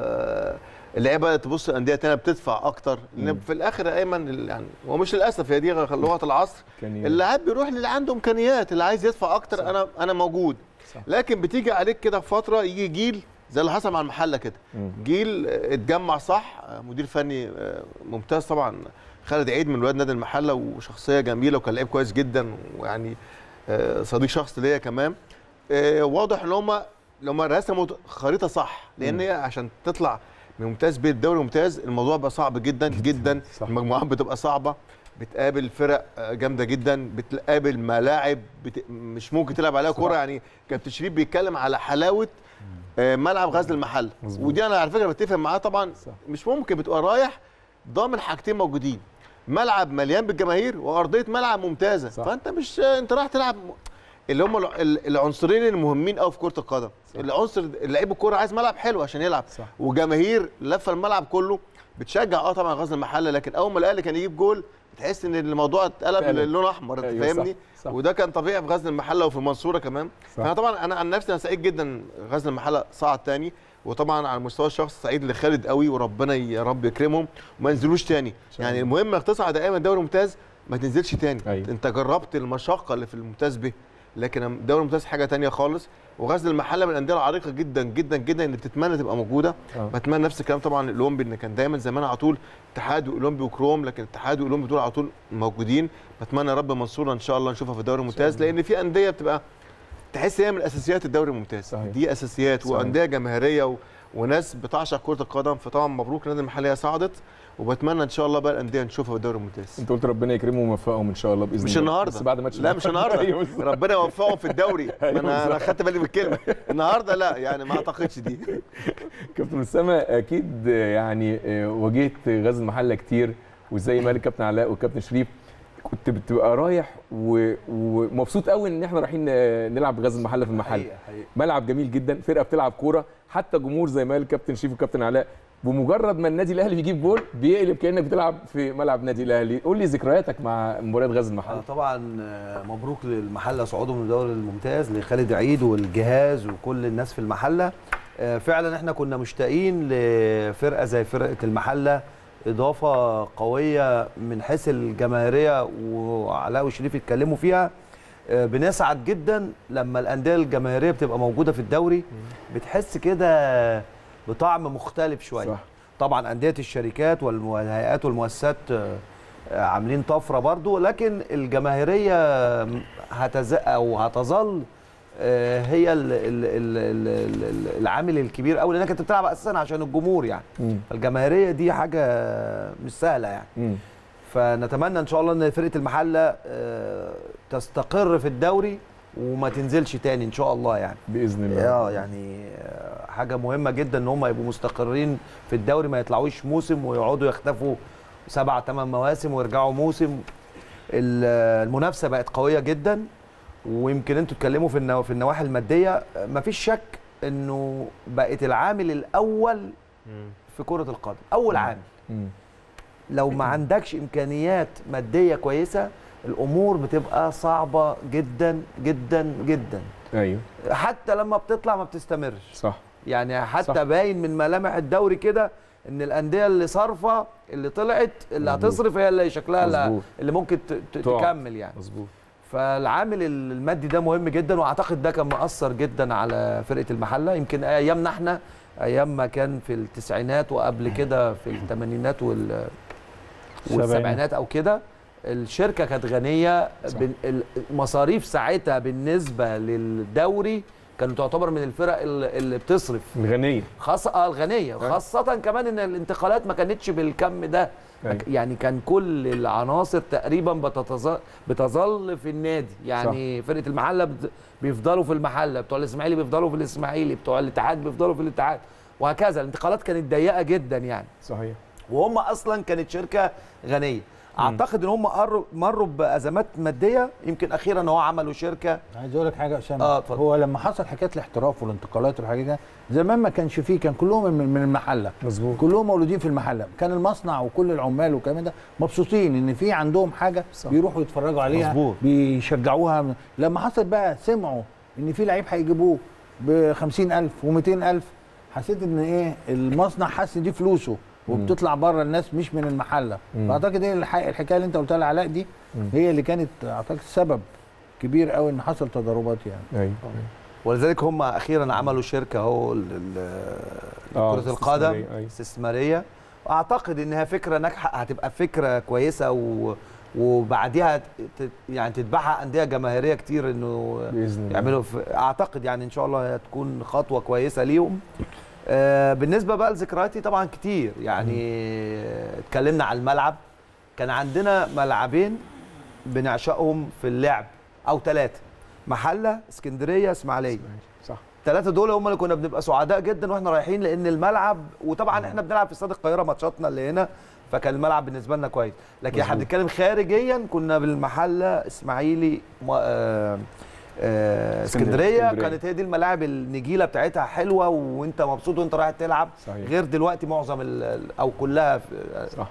آه، اللعيبه بدات تبص الانديه تانية بتدفع اكتر لان مم. في الاخر يا ايمن ال- يعني هو مش للاسف هي دي لغه العصر كان اللاعب بيروح للي عنده امكانيات اللي عايز يدفع اكتر صح. انا انا موجود صح. لكن بتيجي عليك كده في فتره يجي جيل زي اللي حصل مع المحله كده مم. جيل آه، اتجمع صح آه، مدير فني آه، ممتاز طبعا خالد عيد من ولاد نادي المحله وشخصيه جميله وكان لعيب كويس جدا ويعني آه، صديق شخص ليا كمان آه، واضح ان هم لما رسموا خريطه صح لان هي عشان تطلع من ممتاز بيه الدوري ممتاز الموضوع بقى صعب جدا جدا صح. المجموعات بتبقى صعبه بتقابل فرق آه، جامده جدا بتقابل ملاعب بت... مش ممكن تلعب عليها صح. كوره يعني كابتن شريف بيتكلم على حلاوه آه، ملعب غزل المحل مظبوط. ودي انا على فكره بتفق معاه طبعا صح. مش ممكن بتبقى رايح ضامن حاجتين موجودين ملعب مليان بالجماهير وارضيه ملعب ممتازه صح. فانت مش انت رايح تلعب م- اللي هم الع- ال- العنصرين المهمين قوي في كره القدم صح. العنصر لعيب الكوره عايز ملعب حلو عشان يلعب صح. وجماهير لفه الملعب كله بتشجع اه طبعا غزل المحله لكن اول ما الاهلي كان يجيب جول تحس ان الموضوع اتقلب اتقلب. للون احمر انت أيوة، فاهمني صح، صح. وده كان طبيعي في غزل المحله وفي المنصوره كمان صح. فانا طبعا انا عن نفسي انا سعيد جدا غزل المحله صعد تاني وطبعا على المستوى الشخصي سعيد لخالد قوي وربنا يا رب يكرمهم وما ينزلوش تاني شاء يعني الله. المهم انك تصعد دائما دوري ممتاز ما تنزلش تاني أيوة. انت جربت المشقه اللي في الممتاز به لكن الدوري الممتاز حاجه تانية خالص وغزل المحله من الانديه العريقه جدا جدا جدا اللي بتتمنى تبقى موجوده آه. بتمنى نفس الكلام طبعا الاولمبي ان كان دايما زمان على طول اتحاد واولمبي وكروم لكن اتحاد واولمبي دول على طول موجودين بتمنى يا رب منصوره ان شاء الله نشوفها في الدوري الممتاز لان في انديه بتبقى تحس هي من اساسيات الدوري الممتاز صحيح. دي اساسيات صحيح. وانديه جماهيريه و... وناس بتعشق كره القدم فطبعا مبروك نادي المحليه صعدت وبتمنى ان شاء الله بقى الانديه نشوفها في الدوري الممتاز انت قلت ربنا يكرمهم ويوفقهم ان شاء الله باذن مش الله النهارده بس بعد ماتش لا مش النهارده أيوة بالظبط. ربنا يوفقهم في الدوري ما أيوة انا انا بالظبط. خدت بالي من الكلمه النهارده لا يعني ما اعتقدش دي كابتن اسامه اكيد يعني واجهت غزل المحله كتير وزي ما قال الكابتن علاء والكابتن شريف كنت بتبقى رايح و- ومبسوط قوي ان احنا رايحين نلعب غزل المحله في المحل حقيقة حقيقة. ملعب جميل جدا فرقه بتلعب كوره حتى جمهور زي ما قال الكابتن شريف والكابتن علاء بمجرد ما النادي الاهلي بيجيب جول بيقلب كانك بتلعب في ملعب نادي الاهلي قول لي ذكرياتك مع مباريات غزل آه المحله طبعا آه، مبروك للمحله صعوده من الدوري الممتاز لخالد عيد والجهاز وكل الناس في المحله آه، فعلا احنا كنا مشتاقين لفرقه زي فرقه المحله اضافه قويه من حيث الجماهيريه وعلاء وشريف اتكلموا فيها آه، بنسعد جدا لما الانديه الجماهيريه بتبقى موجوده في الدوري بتحس كده بطعم مختلف شويه صح. طبعا انديه الشركات والم- والهيئات والمؤسسات آه، آه، عاملين طفره برضو لكن الجماهيريه هتز او هتظل آه، هي ال ال ال ال ال العامل الكبير قوي لانك انت بتلعب اساسا عشان الجمهور يعني مم. الجماهيريه دي حاجه مش سهله يعني مم. فنتمنى ان شاء الله ان فرقه المحله آه، تستقر في الدوري وما تنزلش تاني ان شاء الله يعني باذن الله اه يعني آه، حاجه مهمه جدا ان هم يبقوا مستقرين في الدوري ما يطلعوش موسم ويقعدوا يختفوا سبع ثمان مواسم ويرجعوا موسم ال- آه، المنافسه بقت قويه جدا ويمكن انتوا تتكلموا في النوا- في النواحي الماديه آه، مفيش شك انه بقت العامل الاول في كره القدم اول عامل مم. لو ما عندكش امكانيات ماديه كويسه الامور بتبقى صعبه جدا جدا جدا ايوه حتى لما بتطلع ما بتستمرش صح يعني حتى صح. باين من ملامح الدوري كده ان الانديه اللي صارفه اللي طلعت اللي مظبوط. هتصرف هي اللي شكلها اللي, مظبوط. اللي ممكن ت- ت- تقع. تكمل يعني مظبوط فالعامل المادي ده مهم جدا واعتقد ده كان مؤثر جدا على فرقه المحله يمكن ايامنا احنا ايام ما كان في التسعينات وقبل كده في الثمانينات وال والسبعينات او كده الشركه كانت غنيه صح. بن- ال- المصاريف ساعتها بالنسبه للدوري كانت تعتبر من الفرق ال- اللي بتصرف الغنيه خاصه اه الغنيه أيوة. خاصه كمان ان الانتقالات ما كانتش بالكم ده أيوة. يعني كان كل العناصر تقريبا بتتظل بتظل في النادي يعني صح. فرقه المحله بت- بيفضلوا في المحله بتوع الاسماعيلي بيفضلوا في الاسماعيلي بتوع الاتحاد بيفضلوا في الاتحاد وهكذا الانتقالات كانت ضيقه جدا يعني صحيح وهم اصلا كانت شركه غنيه اعتقد ان هم قروا- مروا بازمات ماديه يمكن اخيرا هو عملوا شركه عايز اقول لك حاجه يا اسامه آه، اتفضل. هو لما حصل حكايه الاحتراف والانتقالات والحاجات دي زمان ما كانش فيه كان كلهم من من المحله مظبوط كلهم مولودين في المحله كان المصنع وكل العمال والكلام ده مبسوطين ان في عندهم حاجه صح. بيروحوا يتفرجوا عليها مظبوط. بيشجعوها لما حصل بقى سمعوا ان في لعيب هيجيبوه ب 50000 و200000 حسيت ان ايه المصنع حس ان دي فلوسه وبتطلع بره الناس مش من المحله مم. فاعتقد ايه الح- الحكايه اللي انت قلتها لعلاء دي مم. هي اللي كانت اعتقد سبب كبير قوي ان حصل تضاربات يعني ايوه ولذلك هم اخيرا عملوا شركه اهو ل- ل- آه، لكره القدم استثمارية، أيوة. استثماريه واعتقد انها فكره ناجحه هتبقى فكره كويسه و وبعديها ت- يعني تتبعها انديه جماهيريه كتير انه باذن الله يعملوا في اعتقد يعني ان شاء الله هتكون خطوه كويسه ليهم آه بالنسبه بقى لذكرياتي طبعا كتير يعني آه، اتكلمنا على الملعب كان عندنا ملعبين بنعشقهم في اللعب او ثلاثه محله اسكندريه اسماعيليه صح الثلاثه دول هم اللي كنا بنبقى سعداء جدا واحنا رايحين لان الملعب وطبعا احنا بنلعب في استاد القاهره ماتشاتنا اللي هنا فكان الملعب بالنسبه لنا كويس لكن احنا مظبوط. بنتكلم خارجيا كنا بالمحله اسماعيلي ما- آه، آه، اسكندريه اسكندرية. كانت هي دي الملاعب النجيله بتاعتها حلوه وانت مبسوط وانت رايح تلعب صحيح. غير دلوقتي معظم ال- ال- او كلها في- صح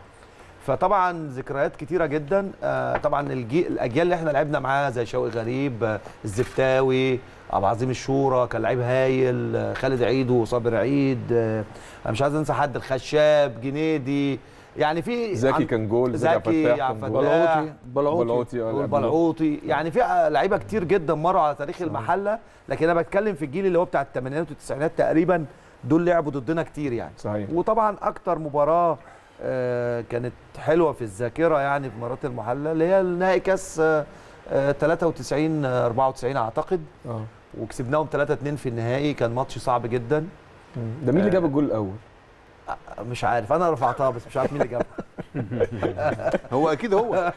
فطبعا ذكريات كتيره جدا آه، طبعا الجي... الاجيال اللي احنا لعبنا معاها زي شوقي غريب آه، الزفتاوي ابو عظيم الشورى كان لعيب هايل آه، خالد عيد وصابر عيد آه، انا مش عايز انسى حد الخشاب جنيدي يعني في زكي عن- كان جول زكي فتاح عبد كان جول. الفتاح بلعوطي بلعوطي آه، لعب والبلعوطي يعني في آه، لعيبه كتير جدا مروا على تاريخ المحله لكن انا بتكلم في الجيل اللي هو بتاع الثمانينات والتسعينات تقريبا دول لعبوا ضدنا كتير يعني صحيح وطبعا اكتر مباراه آه، كانت حلوه في الذاكره يعني في مباراه المحله اللي هي نهائي كاس آه، آه، 93 آه، 94 اعتقد اه وكسبناهم 3 2 في النهائي كان ماتش صعب جدا ده مين اللي جاب الجول الاول؟ آه، مش عارف انا رفعتها بس مش عارف مين اللي جابها هو اكيد هو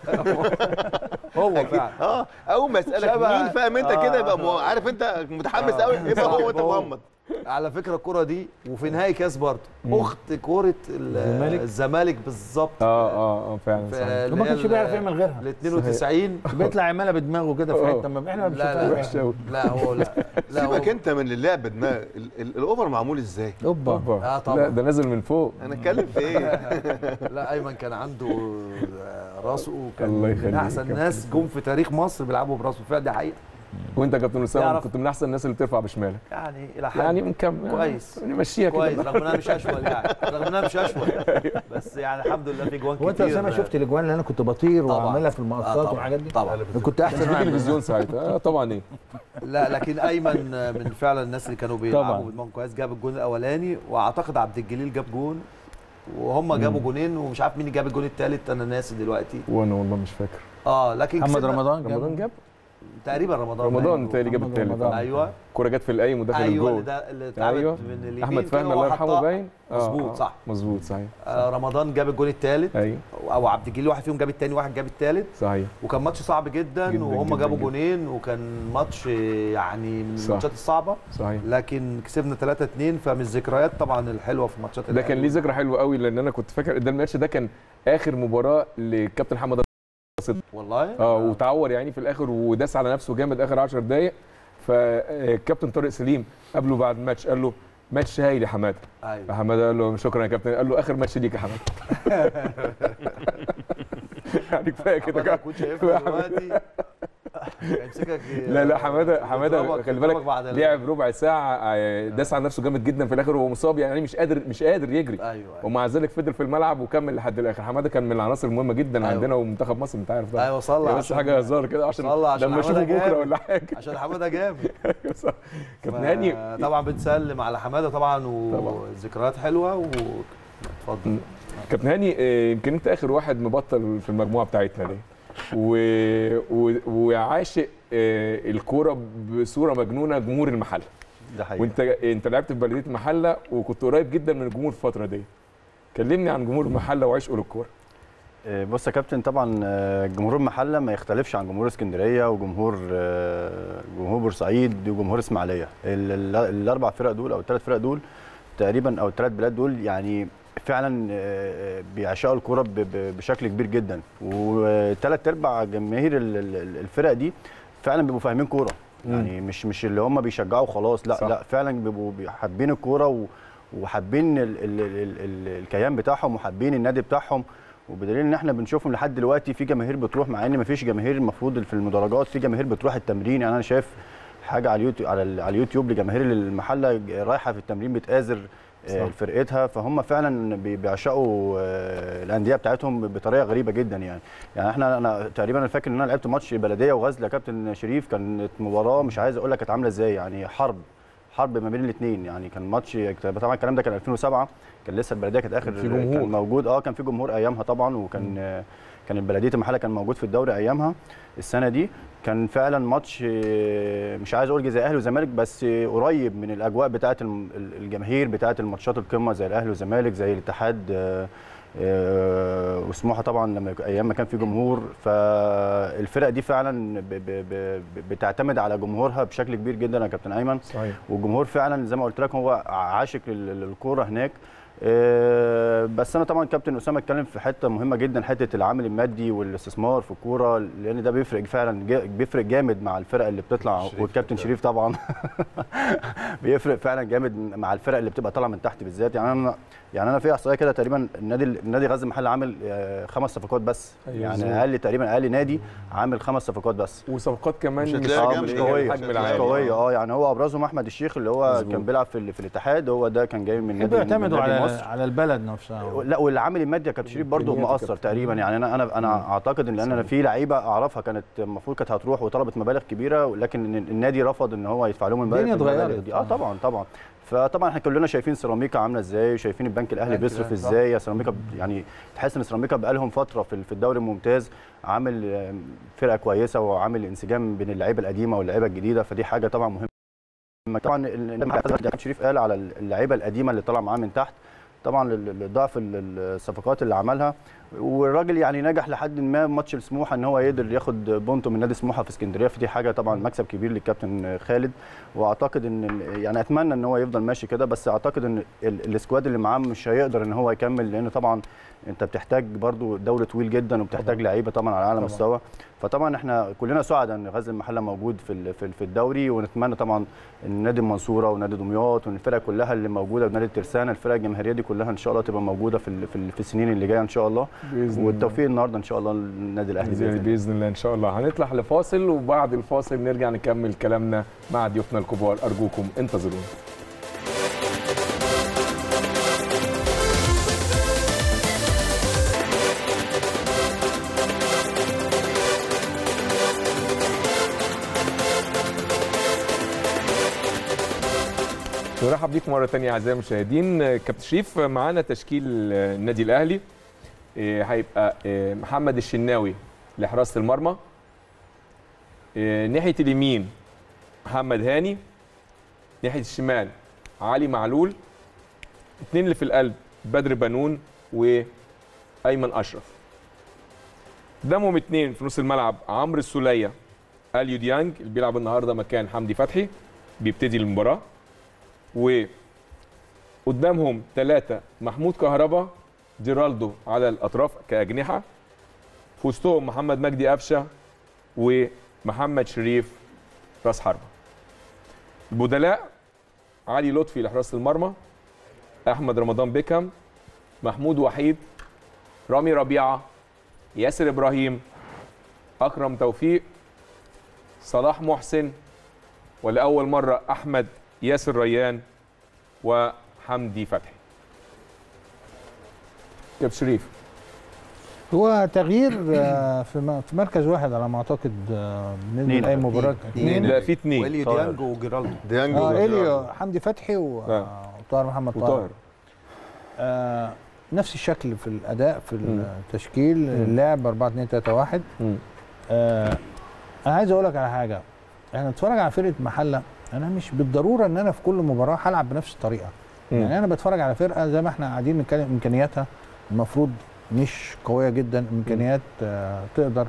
هو فعلا اه اول ما اسالك شبه- مين فاهم انت كده يبقى مو- عارف انت متحمس آه. قوي يبقى هو انت هو. محمد على فكره الكره دي وفي نهائي كاس برضه اخت كره ال- الزمالك؟ الزمالك بالظبط اه اه اه فعلا في صح اللي وما هي كانش ال- بيعرف يعمل غيرها ال 92 بيطلع يعملها بدماغه كده في آه. حته ما احنا ما لا لا بنشوفهاش. وحش قوي لا هو لا لا هو سيبك انت من اللعب دماغ ال- ال- الاوفر معمول ازاي اوبا آه طبعا. لا ده نازل من فوق انا اتكلم في ايه لا ايمن كان عنده راسه وكان الله من يخليك احسن يا ناس جم في تاريخ مصر بيلعبوا براسه فعلا دي حقيقه وانت يا كابتن اسامه يعرف. كنت من احسن الناس اللي بترفع بشمالك يعني الى حد يعني مكمل كويس. نمشيها كويس كده رغم ان انا مش اشول يعني رغم ان انا مش اشول بس يعني الحمد لله في جوان كتير هو انت يا اسامه شفت الاجوان اللي انا كنت بطير طبعا. واعملها في آه المقصات طبعا. والحاجات دي طبعا كنت احسن في واحد تلفزيون ساعتها آه طبعا ايه لا لكن ايمن من فعلا الناس اللي كانوا طبعا. بيلعبوا بدماغهم كويس جاب الجون الاولاني واعتقد عبد الجليل جاب جون وهم جابوا جونين ومش عارف مين اللي جاب الجون الثالث انا ناسي دلوقتي وانا والله مش فاكر اه لكن محمد كسبنا- رمضان جاب. رمضان جاب تقريبا رمضان رمضان متهيألي جاب محمد التالت رمضان. ايوه الكوره جت في القايم ودخل ايوه اللي الجول ده اللي اتعمل ايوه من اليمين احمد كده فهمي الله يرحمه وحطها. باين آه، مظبوط آه، صح مظبوط صحيح آه رمضان جاب الجول الثالث ايوه او عبد الجليل واحد فيهم جاب الثاني واحد جاب الثالث صحيح وكان ماتش صعب جدا, جداً وهم جداً جابوا جداً. جونين وكان ماتش يعني من صح. الماتشات الصعبه صحيح لكن كسبنا 3 2 فمن الذكريات طبعا الحلوه في ماتشات ده كان الأهلي. ليه ذكرى حلوه قوي لان انا كنت فاكر ده الماتش ده كان اخر مباراه لكابتن محمد والله اه وتعور يعني في الاخر وداس على نفسه جامد اخر 10 دقائق فالكابتن طارق سليم قابله بعد الماتش قال له ماتش هايل يا حماده ايوه حماده قال له شكرا يا كابتن قال له اخر ماتش ليك يا حماده يعني كفايه كده حماده كده كنت شايفه دلوقتي هيمسكك لا لا حماده حماده يضربك- خلي يضربك بالك بعد ال- لعب ربع ساعه آه، داس على نفسه جامد جدا في الاخر وهو مصاب يعني مش قادر مش قادر يجري ايوه ايوه ومع ذلك فضل في الملعب وكمل لحد الاخر حماده كان من العناصر المهمه جدا أيوة. عندنا ومنتخب مصر انت عارف ده ايوه صلى هي بس حاجه هزار كده عشان صلى عشان لما اشوفه حمادة بكره جامد. ولا حاجه عشان حماده جامد أيوة صح. كابتن ف- هاني طبعا بنسلم على حماده طبعا طبعاً. وذكريات حلوه و اتفضل كابتن هاني آه، يمكن انت اخر واحد مبطل في المجموعه بتاعتنا دي و... و... وعاشق آه، الكوره بصوره مجنونه جمهور المحله ده حقيقي وانت انت لعبت في بلديه المحله وكنت قريب جدا من الجمهور في الفتره دي كلمني عن جمهور المحله وعشقه للكوره آه، بص يا كابتن طبعا آه، جمهور المحله ما يختلفش عن جمهور اسكندريه وجمهور آه، جمهور بورسعيد وجمهور اسماعيليه ال- ال- الاربع فرق دول او الثلاث فرق دول تقريبا او الثلاث بلاد دول يعني فعلا آه، بيعشقوا الكوره ب- ب- بشكل كبير جدا وثلاث ارباع جماهير ال- ال- الفرق دي فعلا بيبقوا فاهمين كوره يعني مش مش اللي هم بيشجعوا خلاص لا صح. لا فعلا بيبقوا حابين الكوره و- وحابين ال ال ال ال الكيان بتاعهم وحابين النادي بتاعهم وبدليل ان احنا بنشوفهم لحد دلوقتي في جماهير بتروح مع ان مفيش جماهير المفروض في المدرجات في جماهير بتروح التمرين يعني انا شايف حاجه على اليوتيوب على, ال- على اليوتيوب لجماهير المحله رايحه في التمرين بتآزر آه، صح. فرقتها فهم فعلا بي- بيعشقوا آه، الانديه بتاعتهم بطريقه غريبه جدا يعني يعني احنا انا تقريبا انا فاكر ان انا لعبت ماتش بلديه وغزل يا كابتن شريف كانت مباراه مش عايز اقول لك كانت عامله ازاي يعني حرب حرب ما بين الاثنين يعني كان ماتش طبعا الكلام ده كان 2007 كان لسه البلديه كانت اخر في جمهور. كان موجود اه كان في جمهور ايامها طبعا وكان آه، كان بلديه المحله كان موجود في الدوري ايامها السنه دي كان فعلا ماتش آه، مش عايز اقول زي اهلي وزمالك بس آه، قريب من الاجواء بتاعه الم- الجماهير بتاعه الماتشات القمه زي الاهلي والزمالك زي الاتحاد آه، آه، وسموحه طبعا لما يك- ايام ما كان في جمهور فالفرق دي فعلا ب- ب- ب- بتعتمد على جمهورها بشكل كبير جدا يا كابتن ايمن صحيح والجمهور فعلا زي ما قلت لك هو عاشق لل- للكوره هناك آه، بس انا طبعا كابتن اسامه اتكلم في حته مهمه جدا حته العامل المادي والاستثمار في الكوره لان ده بيفرق فعلا جا- بيفرق جامد مع الفرق اللي بتطلع شريف والكابتن طبعاً. شريف طبعا بيفرق فعلا جامد مع الفرق اللي بتبقى طالعه من تحت بالذات يعني انا يعني انا في احصائيه كده تقريبا النادي النادي غزل المحل عامل آه، خمس صفقات بس أيوة يعني بالظبط. اقل تقريبا اقل نادي عامل خمس صفقات بس وصفقات كمان مش مش, هتلاقيها آه، جامدة مش يعني، قويه مش الحجم هتلاقيها العالي قويه اه يعني هو ابرزهم احمد الشيخ اللي هو مظبوط. كان بيلعب في, ال- في الاتحاد هو ده كان جاي من نادي من بيعتمدوا نادي على مصر. على البلد نفسها لا والعامل المادي يا كابتن شريف برضه إمكانيات مؤثر الكابتن. تقريبا يعني انا انا انا اعتقد ان لان انا في لعيبه اعرفها كانت المفروض كانت هتروح وطلبت مبالغ كبيره لكن النادي رفض ان هو يدفع لهم المبالغ الدنيا المبالغ اتغيرت دي. اه طبعا طبعا فطبعا احنا كلنا شايفين سيراميكا عامله ازاي وشايفين البنك الاهلي البنك بيصرف الأهلي، صح. ازاي يا سيراميكا ب- يعني تحس ان سيراميكا بقى لهم فتره في في الدوري الممتاز عامل آه، فرقه كويسه وعامل انسجام بين اللعيبه القديمه واللعيبه الجديده فدي حاجه طبعا مهمه طبعا ال- ال- كابتن شريف قال على اللعيبه القديمه اللي طالعه معاه من تحت طبعا ال- ال- ضعف ال- الصفقات اللي عملها والراجل يعني نجح لحد ما ماتش السموحه ان هو يقدر ياخد بونتو من نادي سموحه في اسكندريه فدي حاجه طبعا مكسب كبير للكابتن خالد واعتقد ان ال- يعني اتمنى ان هو يفضل ماشي كده بس اعتقد ان ال- السكواد اللي معاه مش هيقدر ان هو يكمل لان طبعا انت بتحتاج برضو دوري طويل جدا وبتحتاج لعيبه طبعا على اعلى طبعاً. مستوى فطبعا احنا كلنا سعداء ان غزل المحله موجود في ال- في ال- في الدوري ونتمنى طبعا ان نادي المنصوره ونادي دمياط والفرق كلها اللي موجوده ونادي الترسانه الفرق الجماهيريه دي كلها ان شاء الله تبقى موجوده في ال- في ال- في السنين اللي جايه ان شاء الله باذن الله والتوفيق النهارده ان شاء الله للنادي الاهلي باذن باذن الله باذن الله ان شاء الله هنطلع لفاصل وبعد الفاصل نرجع نكمل كلامنا مع ضيوفنا الكبار ارجوكم انتظرونا نرحب بيكم مره ثانيه اعزائي المشاهدين كابتن شريف معانا تشكيل النادي الاهلي إيه، هيبقى إيه، محمد الشناوي لحراسه المرمى آه، ناحيه اليمين محمد هاني ناحيه الشمال علي معلول اثنين اللي في القلب بدر بنون وايمن اشرف قدامهم اثنين في نص الملعب عمرو السوليه اليو ديانج اللي بيلعب النهارده مكان حمدي فتحي بيبتدي المباراه و قدامهم ثلاثة محمود كهربا جيرالدو على الأطراف كأجنحة في وسطهم محمد مجدي قفشة ومحمد شريف راس حربة البدلاء علي لطفي لحراسة المرمى أحمد رمضان بيكهام محمود وحيد رامي ربيعة ياسر إبراهيم أكرم توفيق صلاح محسن ولأول مرة أحمد ياسر ريان وحمدي فتحي كابتن شريف هو تغيير آه، في م- في مركز واحد على ما اعتقد آه، بالنسبه اتنين. لاي مباراه اثنين لا في اثنين واليو طاهر. ديانج وجيرالدو ديانج اه وجيرالدو. اليو حمدي فتحي و- آه. وطاهر محمد طاهر وطاهر آه نفس الشكل في الاداء في مم. التشكيل اللعب 4 2 3 1 مم. آه انا عايز اقول لك على حاجه احنا نتفرج على فرقه محله انا مش بالضروره ان انا في كل مباراه هلعب بنفس الطريقه مم. يعني انا بتفرج على فرقه زي ما احنا قاعدين نتكلم امكانياتها المفروض مش قويه جدا امكانيات آه تقدر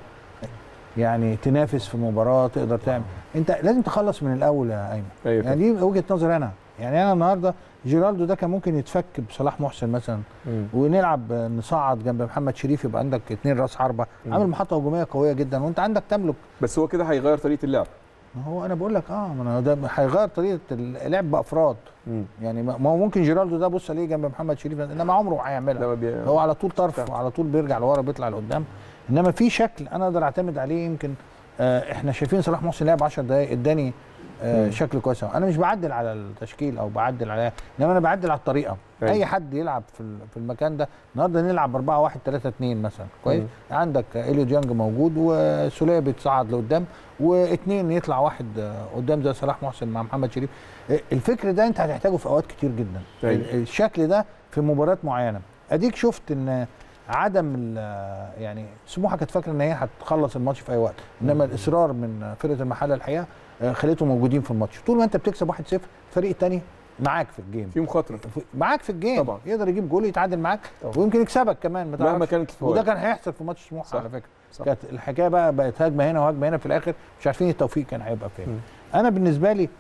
يعني تنافس في مباراه تقدر تعمل انت لازم تخلص من الاول يا ايمن ايوه يعني دي وجهه نظري انا يعني انا النهارده جيرالدو ده كان ممكن يتفك بصلاح محسن مثلا مم. ونلعب نصعد جنب محمد شريف يبقى عندك اثنين راس حربه مم. عامل محطه هجوميه قويه جدا وانت عندك تملك بس هو كده هيغير طريقه اللعب ما هو انا بقول لك اه ما أنا ده هيغير طريقه اللعب بافراد مم. يعني ما ما هو ممكن جيرالدو ده بص عليه جنب محمد شريف انما عمره ما ده هيعملها ما بي... هو على طول طرف وعلى طول بيرجع لورا بيطلع لقدام انما في شكل انا اقدر اعتمد عليه يمكن آه احنا شايفين صلاح محسن لعب 10 دقائق اداني آه مم. شكل كويس أوي. انا مش بعدل على التشكيل او بعدل على انما انا بعدل على الطريقه أيوة. اي حد يلعب في ال- في المكان ده النهارده نلعب 4 1 3 2 مثلا كويس مم. عندك اليو ديانج موجود وسوليه بيتصعد لقدام واثنين يطلع واحد آه، قدام زي صلاح محسن مع محمد شريف آه، الفكر ده انت هتحتاجه في اوقات كتير جدا أيوة. ال- الشكل ده في مباريات معينه اديك شفت ان عدم ال- يعني سموحه كانت فاكره ان هي هتخلص الماتش في اي وقت انما الاصرار من فرقه المحله الحقيقه آه، خليتهم موجودين في الماتش طول ما انت بتكسب 1-0 الفريق الثاني معاك في الجيم في مخاطره في- معاك في الجيم طبعا. يقدر يجيب جول يتعادل معاك طبعا. ويمكن يكسبك كمان ما مهما تعرفش. كانت وده الفوائد كان هيحصل في ماتش سموحه صح. على فكره صح. كانت الحكايه بقى بقت هجمه هنا وهجمه هنا في الاخر مش عارفين التوفيق كان هيبقى م. فين انا بالنسبه لي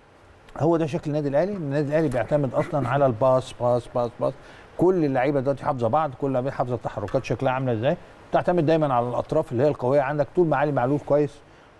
هو ده شكل النادي الاهلي النادي الاهلي بيعتمد اصلا على الباص باص باص باص كل اللعيبه دلوقتي حافظه بعض كل لعيبه حافظه التحركات شكلها عامله ازاي تعتمد دايما على الاطراف اللي هي القويه عندك طول ما علي معلول كويس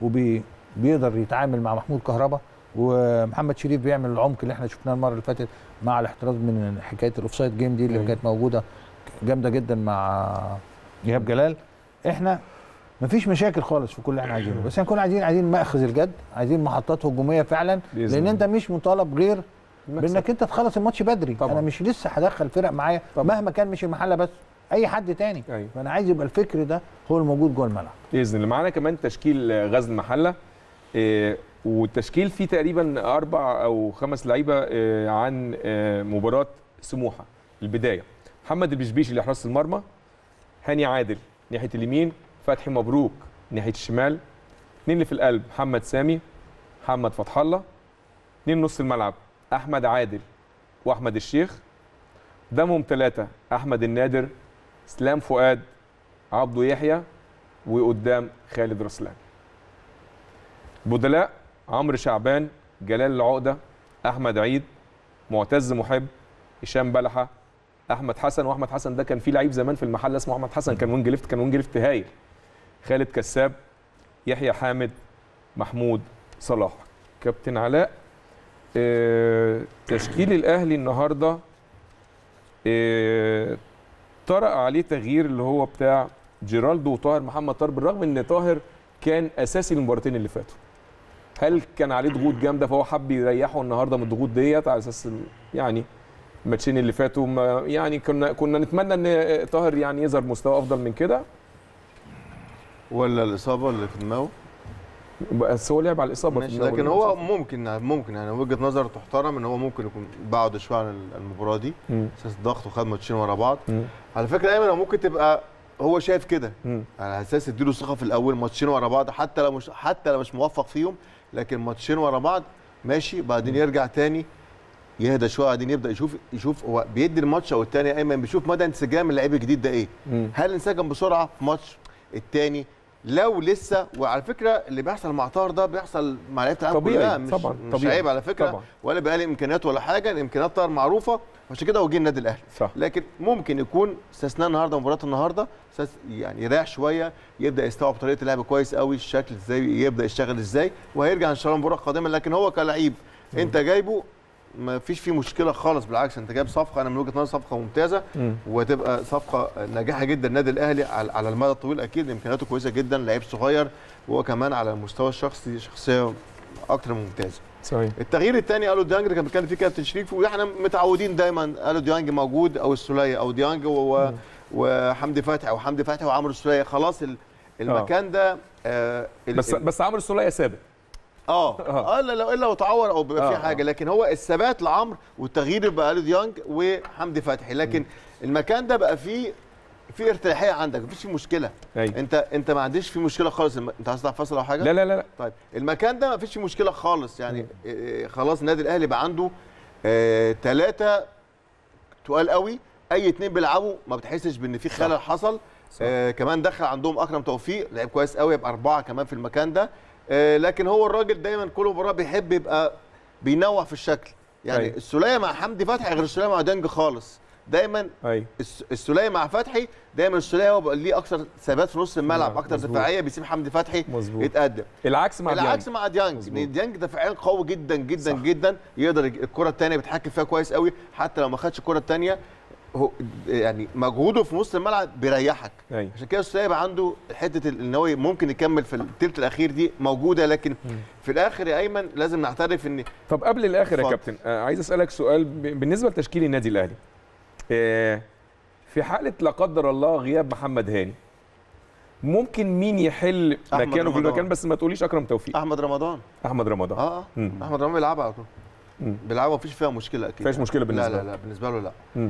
وبيقدر يتعامل مع محمود كهربا ومحمد شريف بيعمل العمق اللي احنا شفناه المره اللي فاتت مع الاحتراز من حكايه الاوفسايد جيم دي اللي أيوة. كانت موجوده جامده جدا مع ايهاب جلال احنا مفيش مشاكل خالص في كل اللي احنا عايزينه بس احنا كنا عايزين عايزين ماخذ الجد عايزين محطات هجوميه فعلا بإذن لان الله. انت مش مطالب غير المكسب. بانك انت تخلص الماتش بدري طبعا. انا مش لسه هدخل فرق معايا طبعا. مهما كان مش المحله بس اي حد تاني ايوه فانا عايز يبقى الفكر ده هو الموجود جوه الملعب باذن الله معانا كمان تشكيل آه، غزل المحله آه، والتشكيل فيه تقريبا اربع او خمس لعيبه آه، عن آه، مباراه سموحه البدايه محمد البشبيشي لحراسه المرمى هاني عادل ناحيه اليمين فتحي مبروك ناحيه الشمال اثنين اللي في القلب محمد سامي محمد فتح الله اثنين نص الملعب احمد عادل واحمد الشيخ قدامهم ثلاثه احمد النادر اسلام فؤاد عبده يحيى وقدام خالد رسلان بدلاء عمرو شعبان جلال العقده احمد عيد معتز محب هشام بلحه احمد حسن واحمد حسن ده كان في لعيب زمان في المحل اسمه احمد حسن كان وينج ليفت كان وينج ليفت هايل خالد كساب يحيى حامد محمود صلاح كابتن علاء آه، تشكيل الاهلي النهارده آه، طرأ عليه تغيير اللي هو بتاع جيرالدو وطاهر محمد طاهر بالرغم ان طاهر كان اساسي المباراتين اللي فاتوا هل كان عليه ضغوط جامده فهو حب يريحه النهارده من الضغوط ديت على اساس ال- يعني الماتشين اللي فاتوا ما يعني كنا كنا نتمنى ان طاهر يعني يظهر مستوى افضل من كده ولا الاصابه اللي في دماغه بس هو لعب على الاصابه في ماشي الأول لكن هو والآخر. ممكن ممكن يعني وجهه نظر تحترم ان هو ممكن يكون بعد شويه عن المباراه دي مم. اساس ضغط وخد ماتشين ورا بعض مم. على فكره ايمن هو ممكن تبقى هو شايف كده مم. على اساس اديله ثقه في الاول ماتشين ورا بعض حتى لو مش حتى لو مش موفق فيهم لكن ماتشين ورا بعض ماشي بعدين يرجع تاني يهدى شويه بعدين يبدا يشوف يشوف هو بيدي الماتش او التاني ايمن بيشوف مدى انسجام اللعيب الجديد ده ايه مم. هل انسجم بسرعه في ماتش التاني لو لسه وعلى فكره اللي بيحصل مع طاهر ده بيحصل مع لعيبه العالم طبيعي، كلها مش طبعاً، مش طبيعي. عيب على فكره طبعاً. ولا بقى لي امكانيات ولا حاجه الامكانيات طاهر معروفه عشان كده هو جه النادي الاهلي صح لكن ممكن يكون استثناء النهارده مباراه النهارده استث- يعني يريح شويه يبدا يستوعب طريقه اللعب كويس قوي الشكل ازاي يبدا يشتغل ازاي وهيرجع ان شاء الله المباراه القادمه لكن هو كلاعب انت جايبه ما فيش فيه مشكله خالص بالعكس انت جايب صفقه انا من وجهه نظري صفقه ممتازه مم. وتبقى صفقه ناجحه جدا النادي الاهلي على على المدى الطويل اكيد امكانياته كويسه جدا لعيب صغير وهو كمان على المستوى الشخصي شخصيه اكتر من ممتازه صحيح التغيير الثاني قالوا ديانج اللي كان بيتكلم فيه كابتن شريف واحنا متعودين دايما قالوا ديانج موجود او السوليه او ديانج و- وحمدي فتحي او حمدي فتحي وعمرو السوليه خلاص ال- المكان ده آه ال- بس ال- بس عمرو السوليه ثابت اه اه الا لو الا لو تعور او بيبقى آه، في حاجه لكن هو الثبات لعمرو والتغيير بقى له ديانج وحمدي فتحي لكن المكان ده بقى فيه في ارتياحيه عندك مفيش فيه مشكله ايوه انت انت ما عنديش فيه مشكله خالص الم- انت عايز تطلع فاصل او حاجه لا لا لا لا طيب المكان ده ما فيش فيه مشكله خالص يعني إيه، خلاص النادي الاهلي بقى عنده ثلاثه تقال قوي اي اتنين بيلعبوا ما بتحسش بان في خلل حصل آه كمان دخل عندهم اكرم توفيق لعيب كويس قوي يبقى اربعه كمان في المكان ده آه لكن هو الراجل دايما كل مباراه بيحب يبقى بينوع في الشكل يعني أيوة. السوليه مع حمدي فتحي غير السوليه مع ديانج خالص دايما ايوه الس- السوليه مع فتحي دايما السوليه هو بقى ليه اكثر ثبات في نص الملعب نعم، اكثر مظبوط. دفاعيه بيسيب حمدي فتحي مظبوط. يتقدم العكس مع العكس ديانج. مع ديانج مظبوط. ان ديانج دفاعيا قوي جدا جدا صح. صح. جدا يقدر يج- الكره الثانيه بيتحكم فيها كويس قوي حتى لو ما خدش الكره الثانيه هو يعني مجهوده في نص الملعب بيريحك ايوه عشان كده السوليه يبقى عنده حته ال- ان هو ممكن يكمل في الثلث الاخير دي موجوده لكن في الاخر يا ايمن لازم نعترف ان طب قبل الاخر يا اتفضل. كابتن آه عايز اسالك سؤال ب- بالنسبه لتشكيل النادي الاهلي آه في حاله لا قدر الله غياب محمد هاني ممكن مين يحل أحمد مكانه في رمضان. المكان بس ما تقوليش اكرم توفيق احمد رمضان احمد رمضان اه اه مم. احمد رمضان بيلعبها على طول مم. بيلعبها مفيش فيها مشكله اكيد مفيهاش مشكلة بالنسبة لا له. لا لا بالنسبه له لا مم.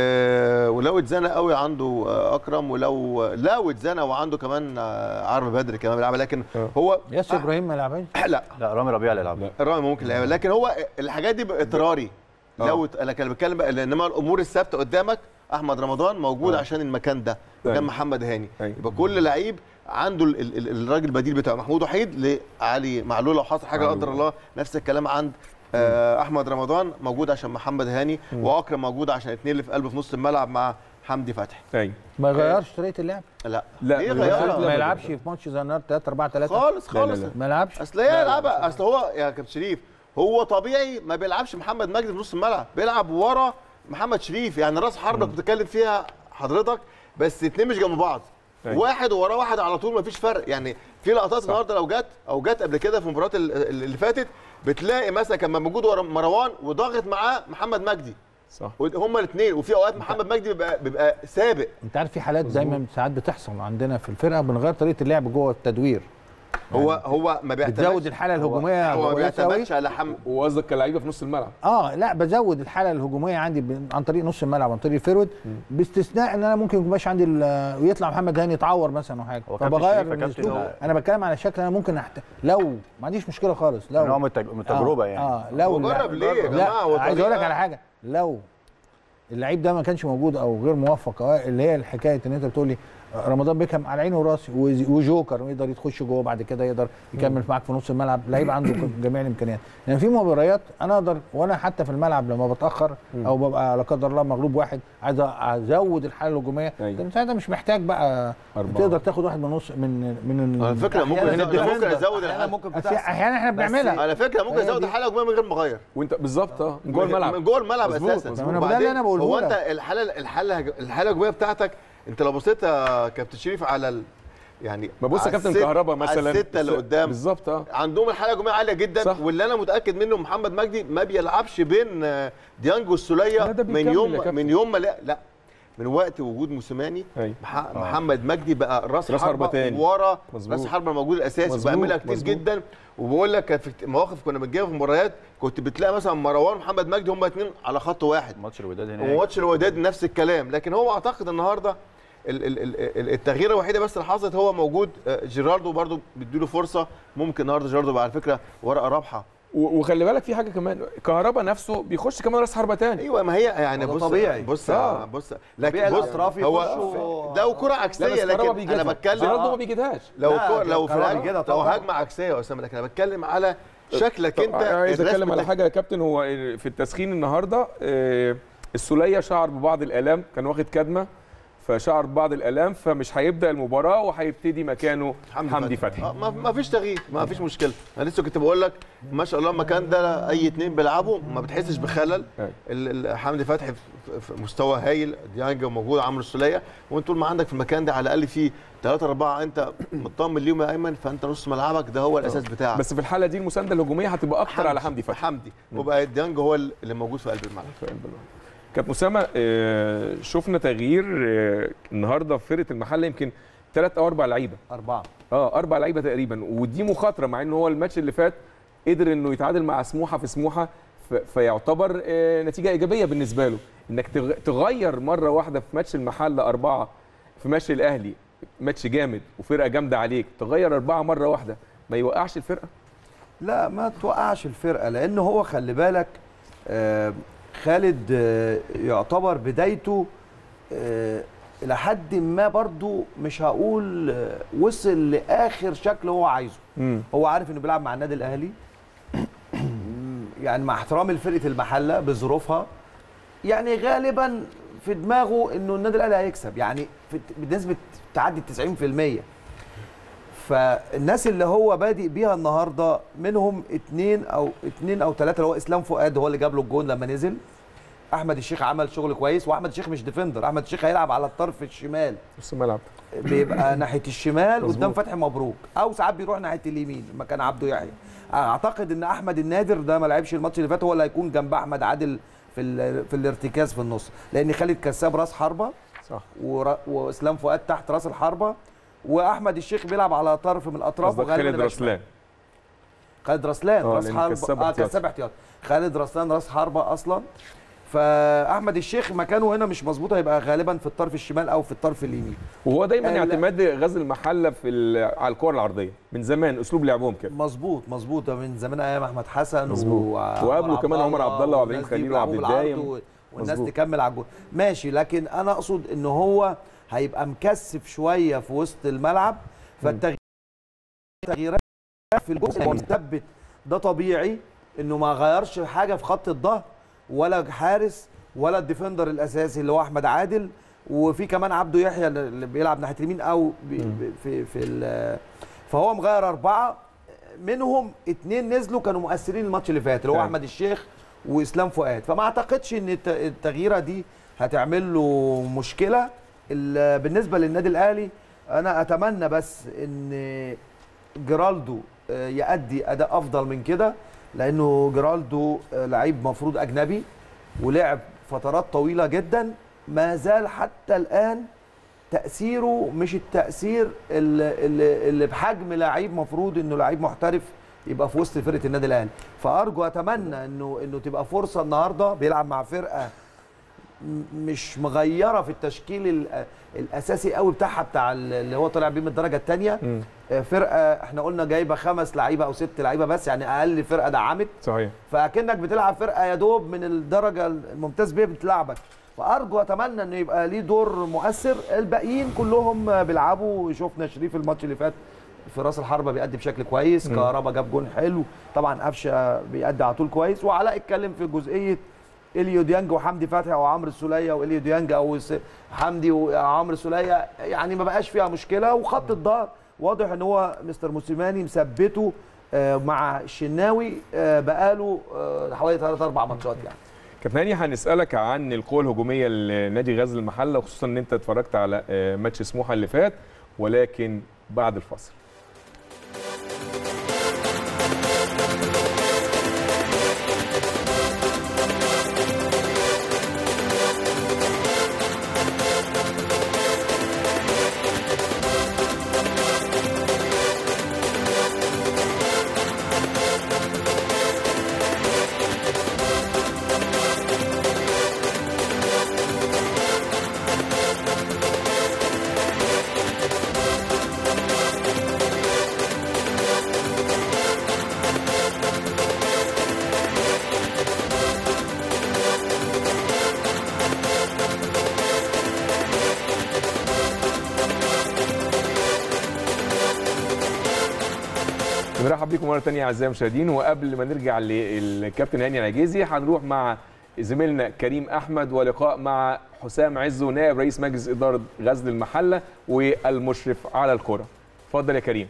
آه ولو اتزنق قوي عنده آه اكرم ولو لو اتزنق وعنده كمان آه عرب بدري كمان بيلعبها لكن آه. هو ياسر ابراهيم ما لعبهاش لا لا رامي ربيعه اللي يلعب الرامي ممكن يلعبها لكن هو الحاجات دي اضطراري آه. لو ات- انا كان بتكلم بقى انما الامور الثابته قدامك احمد رمضان موجود آه. عشان المكان ده أيوة. مكان محمد هاني أيوة. يبقى كل لعيب عنده ال- ال- ال- الراجل البديل بتاع محمود وحيد لعلي معلول لو حصل حاجه لا معلول. قدر الله نفس الكلام عند آه احمد رمضان موجود عشان محمد هاني واكرم موجود عشان الاثنين اللي في قلب في نص الملعب مع حمدي فتحي ايوه ما يغيرش طريقه اللعب لا لا، ليه ما غيرها؟ لا، ما يلعبش في ماتش زي النهارده 3 4 3 خالص لا، لا، خالص لا. ما يلعبش اصل هي يلعبها اصل هو يا كابتن شريف هو طبيعي ما بيلعبش محمد مجدي في نص الملعب بيلعب ورا محمد شريف يعني راس حربه كنت بتتكلم فيها حضرتك بس اتنين مش جنب بعض أيوة. واحد وراه واحد على طول مفيش فرق يعني في لقطات النهارده لو جت او جت قبل كده في المباريات ال- ال- اللي فاتت بتلاقي مثلا كان موجود ورا مروان وضاغط معاه محمد مجدي صح هما الاثنين وفي اوقات محمد مجدي بيبقى بيبقى سابق انت عارف في حالات دايما ساعات بتحصل عندنا في الفرقه بنغير طريقه اللعب جوه التدوير هو هو ما بيعتمدش بتزود الحاله الهجوميه هو ما كويسة أوي. بيعتمدش على حم وقصدك كلعيبه في نص الملعب اه لا بزود الحاله الهجوميه عندي ب- عن طريق نص الملعب عن طريق الفيرود باستثناء ان انا ممكن يبقاش عندي ال- ويطلع محمد هاني يتعور مثلا او حاجه هو كابتن فبغير شريف يا من كابتن الاسلوب هو- انا بتكلم على شكل انا ممكن أحت... لو ما عنديش مشكله خالص لو نوع من التج- من التجربه يعني اه لو هو جرب ليه يا لا جماعه هو عايز اقول لك طريقة- على حاجه لو اللعيب ده ما كانش موجود او غير موفق أو اللي هي الحكايه ان انت بتقول لي رمضان بيكهام على عيني وراسي وز- وجوكر ويقدر يخش جوه بعد كده يقدر يكمل معاك في نص الملعب لعيب عنده جميع الامكانيات لان في مباريات انا اقدر وانا حتى في الملعب لما بتاخر او ببقى لا قدر الله مغلوب واحد عايز ازود الحاله الهجوميه أيوة. انت ساعتها مش محتاج بقى أربعة. تقدر تاخد واحد من نص من من على فكره ممكن أحياناً يزود- ممكن الديفندر. ازود احيانا الحاله ممكن في بتحصل احيانا احنا بنعملها على فكره ممكن هي ازود دي. الحاله الهجوميه من غير ما اغير وانت بالظبط اه من جوه الملعب من جوه الملعب مظبوط، اساسا مظبوط. ما أنا ده اللي وبعدين أنا بقوله هو لك. انت الحاله الحاله الحاله الهجوميه بتاعتك انت لو بصيت يا كابتن شريف على ال... يعني ما بص يا على كابتن الست- كهربا على مثلا السته اللي قدام بالظبط اه عندهم الحاله الهجوميه عاليه جدا صح. واللي انا متاكد منه محمد مجدي ما بيلعبش بين آه، ديانج لا، والسوليه ده من بيكمل يوم يا كابتن. من يوم ما لا لا من وقت وجود موسيماني أيوة. مح... محمد مجدي بقى راس, راس حربة تاني. ورا مظبوط. راس حربه الموجود الاساسي مظبوط، وبيعملها كتير مظبوط. جدا وبقول لك كان في مواقف كنا بنجيبها في مباريات كنت بتلاقي مثلا مروان ومحمد مجدي هما اثنين على خط واحد ماتش الوداد هناك وماتش الوداد نفس الكلام لكن هو اعتقد النهارده ال- ال- ال- ال- التغييره الوحيده بس اللي حصلت هو موجود آه، جيراردو برضو بيديله فرصه ممكن النهارده جيراردو يبقى على فكره ورقه رابحه و- وخلي بالك في حاجه كمان كهربا نفسه بيخش كمان راس حربه تاني ايوه ما هي يعني وده بص طبيعي. بص آه. بص طبيعي لكن بص الأطراف هو يخشوا- ده كره لا عكسيه بس كهربا لكن بيجيبها انا بتكلم جيرالدو ما بيجيبهاش لو لا، كو لو كهربا في بيجيبها لو طبعاً. هجمه عكسيه يا اسامه لكن انا بتكلم على شكلك انت عايز الرسم اتكلم على بتاعك. حاجه يا كابتن هو في التسخين النهارده آه، السوليه شعر ببعض الالام كان واخد كدمه فشعر ببعض الالام فمش هيبدا المباراه وهيبتدي مكانه حمدي فتحي آه، ما ما فيش تغيير ما فيش مشكله انا لسه كنت بقول لك ما شاء الله المكان ده اي اتنين بيلعبوا ما بتحسش بخلل أيوة. ال- ال- حمدي فتحي في- في مستوى هايل ديانج موجود عمرو السوليه وانت طول ما عندك في المكان ده على الاقل فيه ثلاثة أربعة أنت مطمن ليهم يا أيمن فأنت نص ملعبك ده هو الأساس بتاعك بس في الحاله دي المسانده الهجوميه هتبقى اكتر على حمدي فتحي حمدي وبقى ديانج هو اللي موجود في قلب الملعب كابتن اسامه آه، شفنا تغيير آه، النهارده في فرقه المحله يمكن ثلاث او اربع لعيبه اربعه اه اربع لعيبه تقريبا ودي مخاطره مع ان هو الماتش اللي فات قدر انه يتعادل مع سموحه في سموحه ف- فيعتبر آه، نتيجه ايجابيه بالنسبه له انك تغ- تغير مره واحده في ماتش المحله اربعه في ماتش الاهلي ماتش جامد وفرقه جامده عليك تغير اربعه مره واحده ما يوقعش الفرقه لا ما توقعش الفرقه لان هو خلي بالك آه، خالد آه، يعتبر بدايته آه، الى حد ما برضو مش هقول آه، وصل لاخر شكل هو عايزه هو عارف انه بيلعب مع النادي الاهلي يعني مع احترامي لفرقه المحله بظروفها يعني غالبا في دماغه انه النادي الاهلي هيكسب يعني في بنسبه تعدي 90% فالناس اللي هو بادئ بيها النهارده منهم اتنين او اتنين او ثلاثه اللي هو اسلام فؤاد هو اللي جاب له الجون لما نزل احمد الشيخ عمل شغل كويس واحمد الشيخ مش ديفندر احمد الشيخ هيلعب على الطرف الشمال نص الملعب بيبقى ناحيه الشمال مظبوط. قدام فتحي مبروك او ساعات بيروح ناحيه اليمين مكان عبده يحيى اعتقد ان احمد النادر ده ما لعبش الماتش اللي فات هو اللي هيكون جنب احمد عادل في ال- في الارتكاز في النص لان خالد كساب راس حربه صح ور- واسلام فؤاد تحت راس الحربه واحمد الشيخ بيلعب على طرف من الاطراف قصدك وغالباً خالد يبقى شمال. رسلان خالد رسلان آه، راس لأن حربه كساب اه احتياطي. كساب احتياطي خالد رسلان راس حربه اصلا فاحمد الشيخ مكانه هنا مش مظبوط هيبقى غالبا في الطرف الشمال او في الطرف اليمين وهو دايما ال- اعتماد غزل المحله في ال- على الكور العرضيه من زمان اسلوب لعبهم كده مظبوط مظبوط ده من زمان ايام احمد حسن مظبوط. و- وقبله كمان عمر عبد الله وعبد والناس الحليم دي وعبد بيلعبوا بالعرض الدايم. و- والناس مظبوط. تكمل على الجول ماشي لكن انا اقصد ان هو هيبقى مكثف شويه في وسط الملعب فالتغييرات في الجزء اللي هو مثبت ده طبيعي انه ما غيرش حاجه في خط الظهر ولا حارس ولا الديفندر الاساسي اللي هو احمد عادل وفي كمان عبده يحيى اللي بيلعب ناحيه اليمين او بي بي- في في ال- فهو مغير اربعه منهم اتنين نزلوا كانوا مؤثرين الماتش اللي فات اللي هو فعلا. احمد الشيخ واسلام فؤاد فما اعتقدش ان الت- التغييره دي هتعمل له مشكله ال- بالنسبه للنادي الاهلي انا اتمنى بس ان جيرالدو آه، يأدي اداء افضل من كده لانه جيرالدو آه، لعيب مفروض اجنبي ولعب فترات طويله جدا ما زال حتى الان تاثيره مش التاثير اللي, اللي, اللي بحجم لعيب مفروض انه لعيب محترف يبقى في وسط فرقه النادي الاهلي فارجو اتمنى انه انه تبقى فرصه النهارده بيلعب مع فرقه م- مش مغيره في التشكيل ال- الاساسي قوي بتاعها بتاع ال- اللي هو طالع بيه من الدرجه الثانيه مم. فرقه احنا قلنا جايبه خمس لعيبه او ست لعيبه بس يعني اقل فرقه دعمت صحيح فاكنك بتلعب فرقه يا دوب من الدرجه الممتاز بيها بتلعبك فارجو اتمنى انه يبقى ليه دور مؤثر الباقيين كلهم بيلعبوا شفنا شريف الماتش اللي فات في راس الحربه بيأدي بشكل كويس مم. كهربا جاب جون حلو طبعا قفشه بيأدي على طول كويس وعلاء اتكلم في جزئيه اليو ديانج وحمدي فتحي او عمرو السوليه واليو ديانج او س- حمدي وعمرو السوليه يعني ما بقاش فيها مشكله وخط الظهر واضح ان هو مستر موسيماني مثبته آه، مع الشناوي آه، بقاله آه، حوالي ثلاث اربع ماتشات يعني كابتن هاني هنسالك عن القوه الهجوميه لنادي غزل المحله وخصوصا ان انت اتفرجت على آه، ماتش سموحه اللي فات ولكن بعد الفصل بنرحب بيكم مره ثانيه اعزائي المشاهدين وقبل ما نرجع للكابتن هاني العجيزي هنروح مع زميلنا كريم احمد ولقاء مع حسام عزو نائب رئيس مجلس اداره غزل المحله والمشرف على الكره اتفضل يا كريم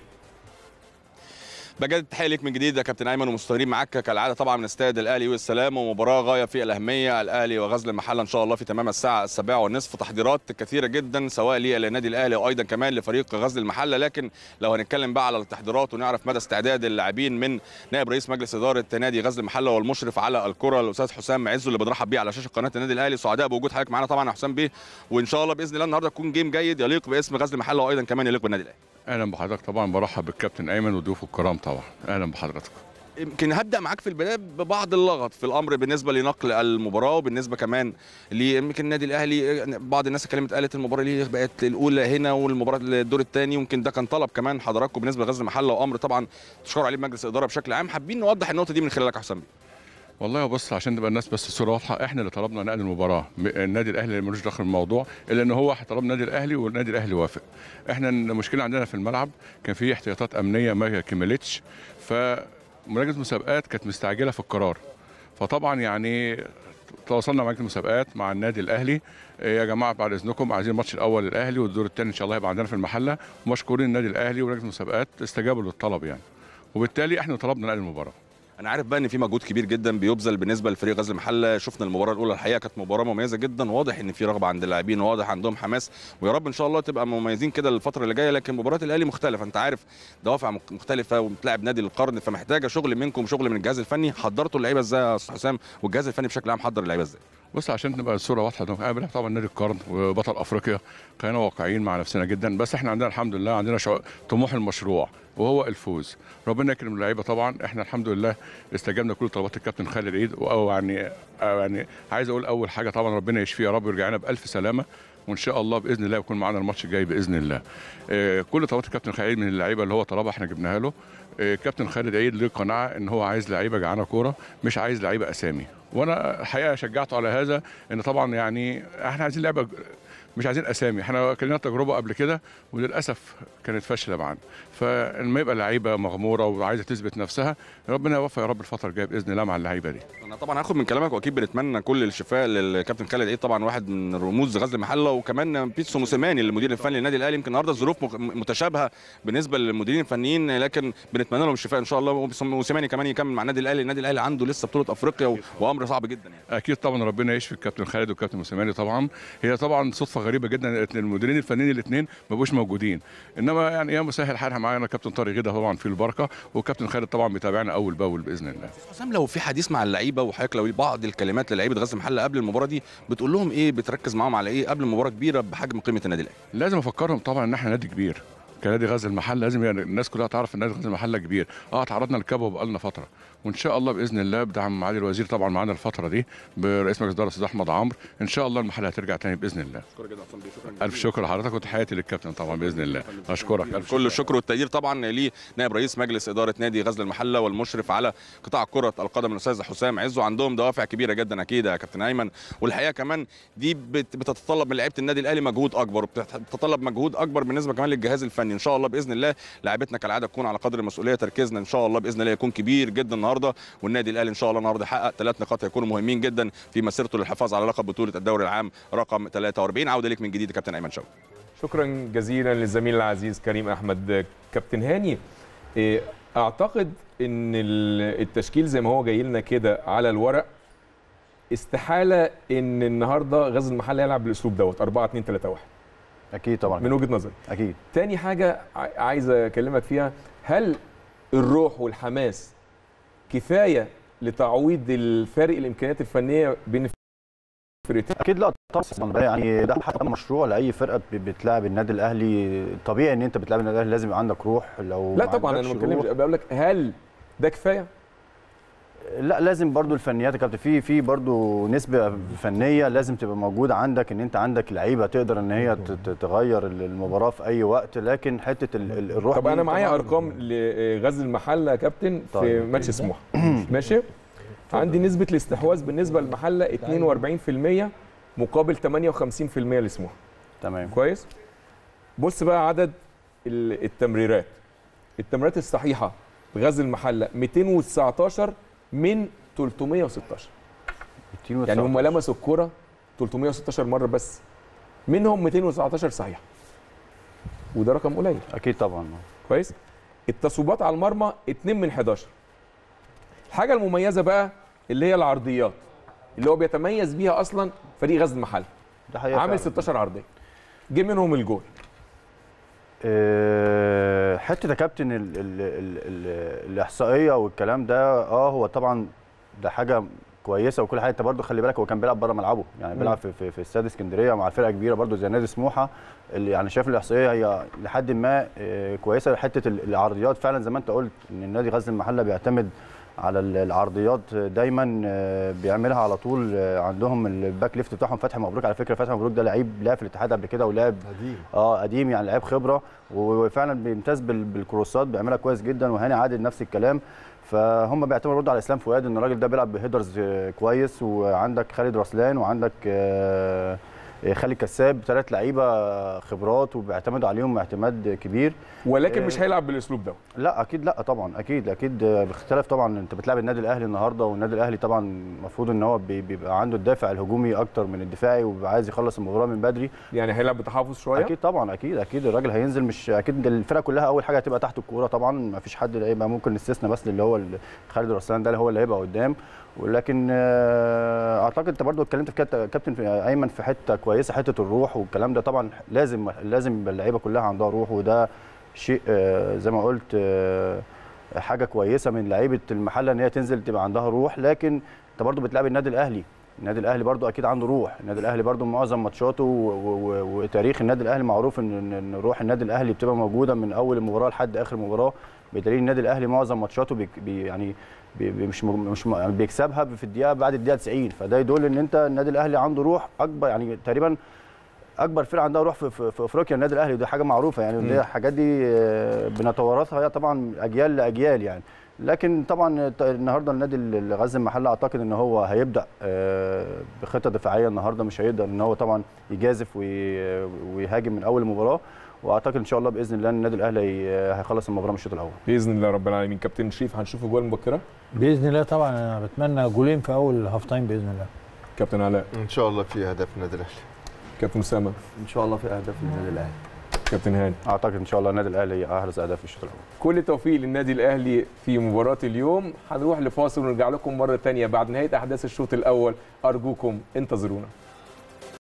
بجد التحيه ليك من جديد يا كابتن ايمن ومستمرين معاك كالعاده طبعا من استاد الاهلي والسلام ومباراه غايه في الاهميه الاهلي وغزل المحله ان شاء الله في تمام الساعه السابعه والنصف تحضيرات كثيره جدا سواء للنادي الاهلي وايضا كمان لفريق غزل المحله لكن لو هنتكلم بقى على التحضيرات ونعرف مدى استعداد اللاعبين من نائب رئيس مجلس اداره نادي غزل المحله والمشرف على الكره الاستاذ حسام عزو اللي بنرحب بيه على شاشه قناه النادي الاهلي سعداء بوجود حضرتك معانا طبعا يا حسام بيه وان شاء الله باذن الله النهارده تكون جيم جيد يليق باسم غزل المحله وايضا كمان يليق بالنادي الاهلي اهلا بحضرتك طبعا برحب بالكابتن ايمن وضيوفه الكرام طبعا اهلا بحضرتك يمكن هبدا معاك في البدايه ببعض اللغط في الامر بالنسبه لنقل المباراه وبالنسبه كمان يمكن النادي الاهلي بعض الناس اتكلمت قالت المباراه ليه بقت الاولى هنا والمباراه الدور الثاني يمكن ده كان طلب كمان حضراتكم بالنسبه لغزل المحله وامر طبعا تشكروا عليه مجلس الاداره بشكل عام حابين نوضح النقطه دي من خلالك يا حسام بيه والله بص عشان تبقى الناس بس الصوره واضحه احنا اللي طلبنا نقل المباراه النادي الاهلي ملوش دخل الموضوع الا ان هو طلب النادي الاهلي والنادي الاهلي وافق احنا المشكله عندنا في الملعب كان في احتياطات امنيه ما كملتش فمراجعه المسابقات كانت مستعجله في القرار فطبعا يعني تواصلنا مع لجنه المسابقات مع النادي الاهلي يا جماعه بعد اذنكم عايزين الماتش الاول للاهلي والدور الثاني ان شاء الله هيبقى عندنا في المحله ومشكورين النادي الاهلي ولجنه المسابقات استجابوا للطلب يعني وبالتالي احنا طلبنا نقل المباراه انا عارف بقى ان في مجهود كبير جدا بيبذل بالنسبه لفريق غزل المحله شفنا المباراه الاولى الحقيقه كانت مباراه مميزه جدا واضح ان في رغبه عند اللاعبين واضح عندهم حماس ويا رب ان شاء الله تبقى مميزين كده الفتره اللي جايه لكن مباراه الاهلي مختلفه انت عارف دوافع مختلفه وبتلعب نادي القرن فمحتاجه شغل منكم شغل من الجهاز الفني حضرتوا اللعيبه ازاي يا استاذ حسام والجهاز الفني بشكل عام حضر اللعيبه ازاي بص عشان تبقى الصوره واضحه انا بلعب طبعا نادي القرن وبطل افريقيا خلينا واقعيين مع نفسنا جدا بس احنا عندنا الحمد لله عندنا شع... طموح المشروع وهو الفوز ربنا يكرم اللعيبه طبعا احنا الحمد لله استجبنا كل طلبات الكابتن خالد عيد او يعني أو يعني عايز اقول اول حاجه طبعا ربنا يشفيه يا رب ويرجع لنا بالف سلامه وان شاء الله باذن الله يكون معانا الماتش الجاي باذن الله آه كل طلبات الكابتن خالد عيد من اللعيبه اللي هو طلبها احنا جبناها له آه كابتن خالد عيد له قناعه ان هو عايز لعيبه جعانه كوره مش عايز لعيبه اسامي وانا الحقيقه شجعته على هذا ان طبعا يعني احنا عايزين لعيبه مش عايزين اسامي احنا كان لنا تجربه قبل كده وللاسف كانت فاشله معانا فلما يبقى لعيبه مغموره وعايزه تثبت نفسها ربنا يوفق يا رب الفتره الجايه باذن الله مع اللعيبه دي انا طبعا هاخد من كلامك واكيد بنتمنى كل الشفاء للكابتن خالد عيد طبعا واحد من رموز غزل المحله وكمان بيتسو موسيماني المدير الفني للنادي الاهلي يمكن النهارده الظروف متشابهه بالنسبه للمديرين الفنيين لكن بنتمنى لهم الشفاء ان شاء الله موسيماني كمان يكمل مع النادي الاهلي النادي الاهلي عنده لسه بطوله افريقيا وامر صعب جدا يعني اكيد طبعا ربنا يشفي الكابتن خالد والكابتن موسيماني طبعا هي طبعا صدفه غريبه جدا المديرين الفنيين الاثنين ما بقوش موجودين انما يعني يا مسهل حالها معانا كابتن طارق غدا طبعا في البركه وكابتن خالد طبعا بيتابعنا اول باول باذن الله حسام لو في حديث مع اللعيبه وحضرتك لو بعض الكلمات للعيبه غزل المحله قبل المباراه دي بتقول لهم ايه بتركز معاهم على ايه قبل مباراه كبيره بحجم قيمه النادي الاهلي لازم افكرهم طبعا ان احنا نادي كبير كنادي غزل المحله لازم يعني الناس كلها تعرف ان نادي غزل المحله كبير اه تعرضنا للكبوه بقالنا فتره وان شاء الله باذن الله بدعم معالي الوزير طبعا معانا الفتره دي برئيس مجلس الاداره الاستاذ احمد عمرو ان شاء الله المحله هترجع تاني باذن الله شكرا جدا شكرا الف شكر لحضرتك وتحياتي للكابتن طبعا باذن الله اشكرك الف كل الشكر والتقدير طبعا لنائب رئيس مجلس اداره نادي غزل المحله والمشرف على قطاع كره القدم الاستاذ حسام عزو عندهم دوافع كبيره جدا اكيد يا كابتن ايمن والحقيقه كمان دي بتتطلب من لعيبه النادي الاهلي مجهود اكبر وبتتطلب مجهود اكبر بالنسبه كمان للجهاز الفني ان شاء الله باذن الله لاعبتنا كالعاده تكون على قدر المسؤوليه تركيزنا ان شاء الله باذن الله يكون كبير جدا النهارده والنادي الاهلي ان شاء الله النهارده يحقق ثلاث نقاط هيكونوا مهمين جدا في مسيرته للحفاظ على لقب بطوله الدوري العام رقم 43 عوده ليك من جديد يا كابتن ايمن شوقي شكرا جزيلا للزميل العزيز كريم احمد كابتن هاني اعتقد ان التشكيل زي ما هو جاي لنا كده على الورق استحاله ان النهارده غزل المحله يلعب بالاسلوب دوت 4 2 3 1 اكيد طبعا من وجهه نظري اكيد تاني حاجه عايز اكلمك فيها هل الروح والحماس كفايه لتعويض الفارق الامكانيات الفنيه بين الفرقتين اكيد لا طبعا يعني ده حتى مشروع لاي فرقه بتلعب النادي الاهلي طبيعي ان انت بتلعب النادي الاهلي لازم يبقى عندك روح لو لا طبعا انا بتكلم بقول لك هل ده كفايه لا لازم برضو الفنيات يا كابتن في في برضو نسبه فنيه لازم تبقى موجوده عندك ان انت عندك لعيبه تقدر ان هي تغير المباراه في اي وقت لكن حته الروح طب انا معايا ارقام لغزل المحله يا كابتن في طيب. ماتش سموحه ماشي عندي نسبه الاستحواذ بالنسبه للمحله 42% مقابل 58% لسموحه تمام كويس بص بقى عدد التمريرات التمريرات الصحيحه غزل المحله 219 من 316 يعني هم لمسوا الكرة 316 مرة بس منهم 219 صحيح وده رقم قليل اكيد طبعا كويس التصويبات على المرمى 2 من 11 الحاجة المميزة بقى اللي هي العرضيات اللي هو بيتميز بيها اصلا فريق غزل المحله ده حقيقة عامل فعلاً. 16 عرضيه جه منهم الجول آه، حته يا كابتن ال ال ال ال الاحصائيه والكلام ده اه هو طبعا ده حاجه كويسه وكل حاجه انت برضه خلي بالك هو كان بيلعب بره ملعبه يعني بيلعب في في, في استاد اسكندريه مع فرقه كبيره برضه زي نادي سموحه اللي يعني شايف الاحصائيه هي لحد ما آه، كويسه حته ال- العرضيات فعلا زي ما انت قلت ان النادي غزل المحله بيعتمد على ال- العرضيات دايما آه، بيعملها على طول آه، عندهم الباك ليفت بتاعهم فتحي مبروك على فكره فتحي مبروك ده لعيب لعب في الاتحاد قبل كده ولعب قديم اه قديم يعني لعيب خبره وفعلا بيمتاز بال- بالكروسات بيعملها كويس جدا وهاني عادل نفس الكلام فهم بيعتمدوا برضه على اسلام فؤاد ان الراجل ده بيلعب بهيدرز آه، كويس وعندك خالد رسلان وعندك آه، آه، خالد كساب ثلاث لعيبه خبرات وبيعتمدوا عليهم اعتماد كبير ولكن آه. مش هيلعب بالاسلوب ده لا اكيد لا طبعا اكيد اكيد آه، باختلاف طبعا انت بتلعب النادي الاهلي النهارده والنادي الاهلي طبعا المفروض ان هو بي- بيبقى عنده الدافع الهجومي اكتر من الدفاعي وبيبقى عايز يخلص المباراه من بدري يعني هيلعب بتحفظ شويه اكيد طبعا اكيد اكيد الراجل هينزل مش اكيد الفرقه كلها اول حاجه هتبقى تحت الكوره طبعا ما فيش حد هيبقى ممكن نستثنى بس اللي هو ال- خالد رسلان ده اللي هو اللي هيبقى قدام ولكن آه، اعتقد انت برضو اتكلمت في كابتن كابتن في- ايمن في حته كويسه حته الروح والكلام ده طبعا لازم لازم يبقى اللعيبه كلها عندها روح وده شيء آه، زي ما قلت آه، حاجه كويسه من لعيبه المحله ان هي تنزل تبقى عندها روح لكن انت برضو بتلعب النادي الاهلي النادي الاهلي برضو اكيد عنده روح النادي الاهلي برضو معظم ماتشاته و- و- و- وتاريخ النادي الاهلي معروف ان ان إن روح النادي الاهلي بتبقى موجوده من اول المباراه لحد اخر مباراه بدليل النادي الاهلي معظم ماتشاته بي بي يعني بي بي مش مج- مش م- يعني بيكسبها في الدقيقه بعد الدقيقه 90 فده يدل ان انت النادي الاهلي عنده روح اكبر يعني تقريبا اكبر فرقه عندها روح في, في, في افريقيا النادي الاهلي ودي حاجه معروفه يعني ودي الحاجات دي آه، بنتوارثها هي طبعا اجيال لاجيال يعني لكن طبعا الت- النهارده النادي ال- غزل المحله اعتقد ان هو هيبدا آه، بخطه دفاعيه النهارده مش هيقدر ان هو طبعا يجازف وي- ويهاجم من اول المباراه واعتقد ان شاء الله باذن الله النادي الاهلي هي- هيخلص المباراه من الشوط الاول باذن الله رب العالمين كابتن شريف هنشوف اجوال مبكره باذن الله طبعا انا بتمنى جولين في اول هاف تايم باذن الله كابتن علاء ان شاء الله في اهداف النادي الاهلي كابتن اسامه ان شاء الله في اهداف للنادي الاهلي كابتن هاني اعتقد ان شاء الله النادي الاهلي هيحرز اهداف في الشوط الاول كل التوفيق للنادي الاهلي في مباراه اليوم هنروح لفاصل ونرجع لكم مره تانية بعد نهايه احداث الشوط الاول ارجوكم انتظرونا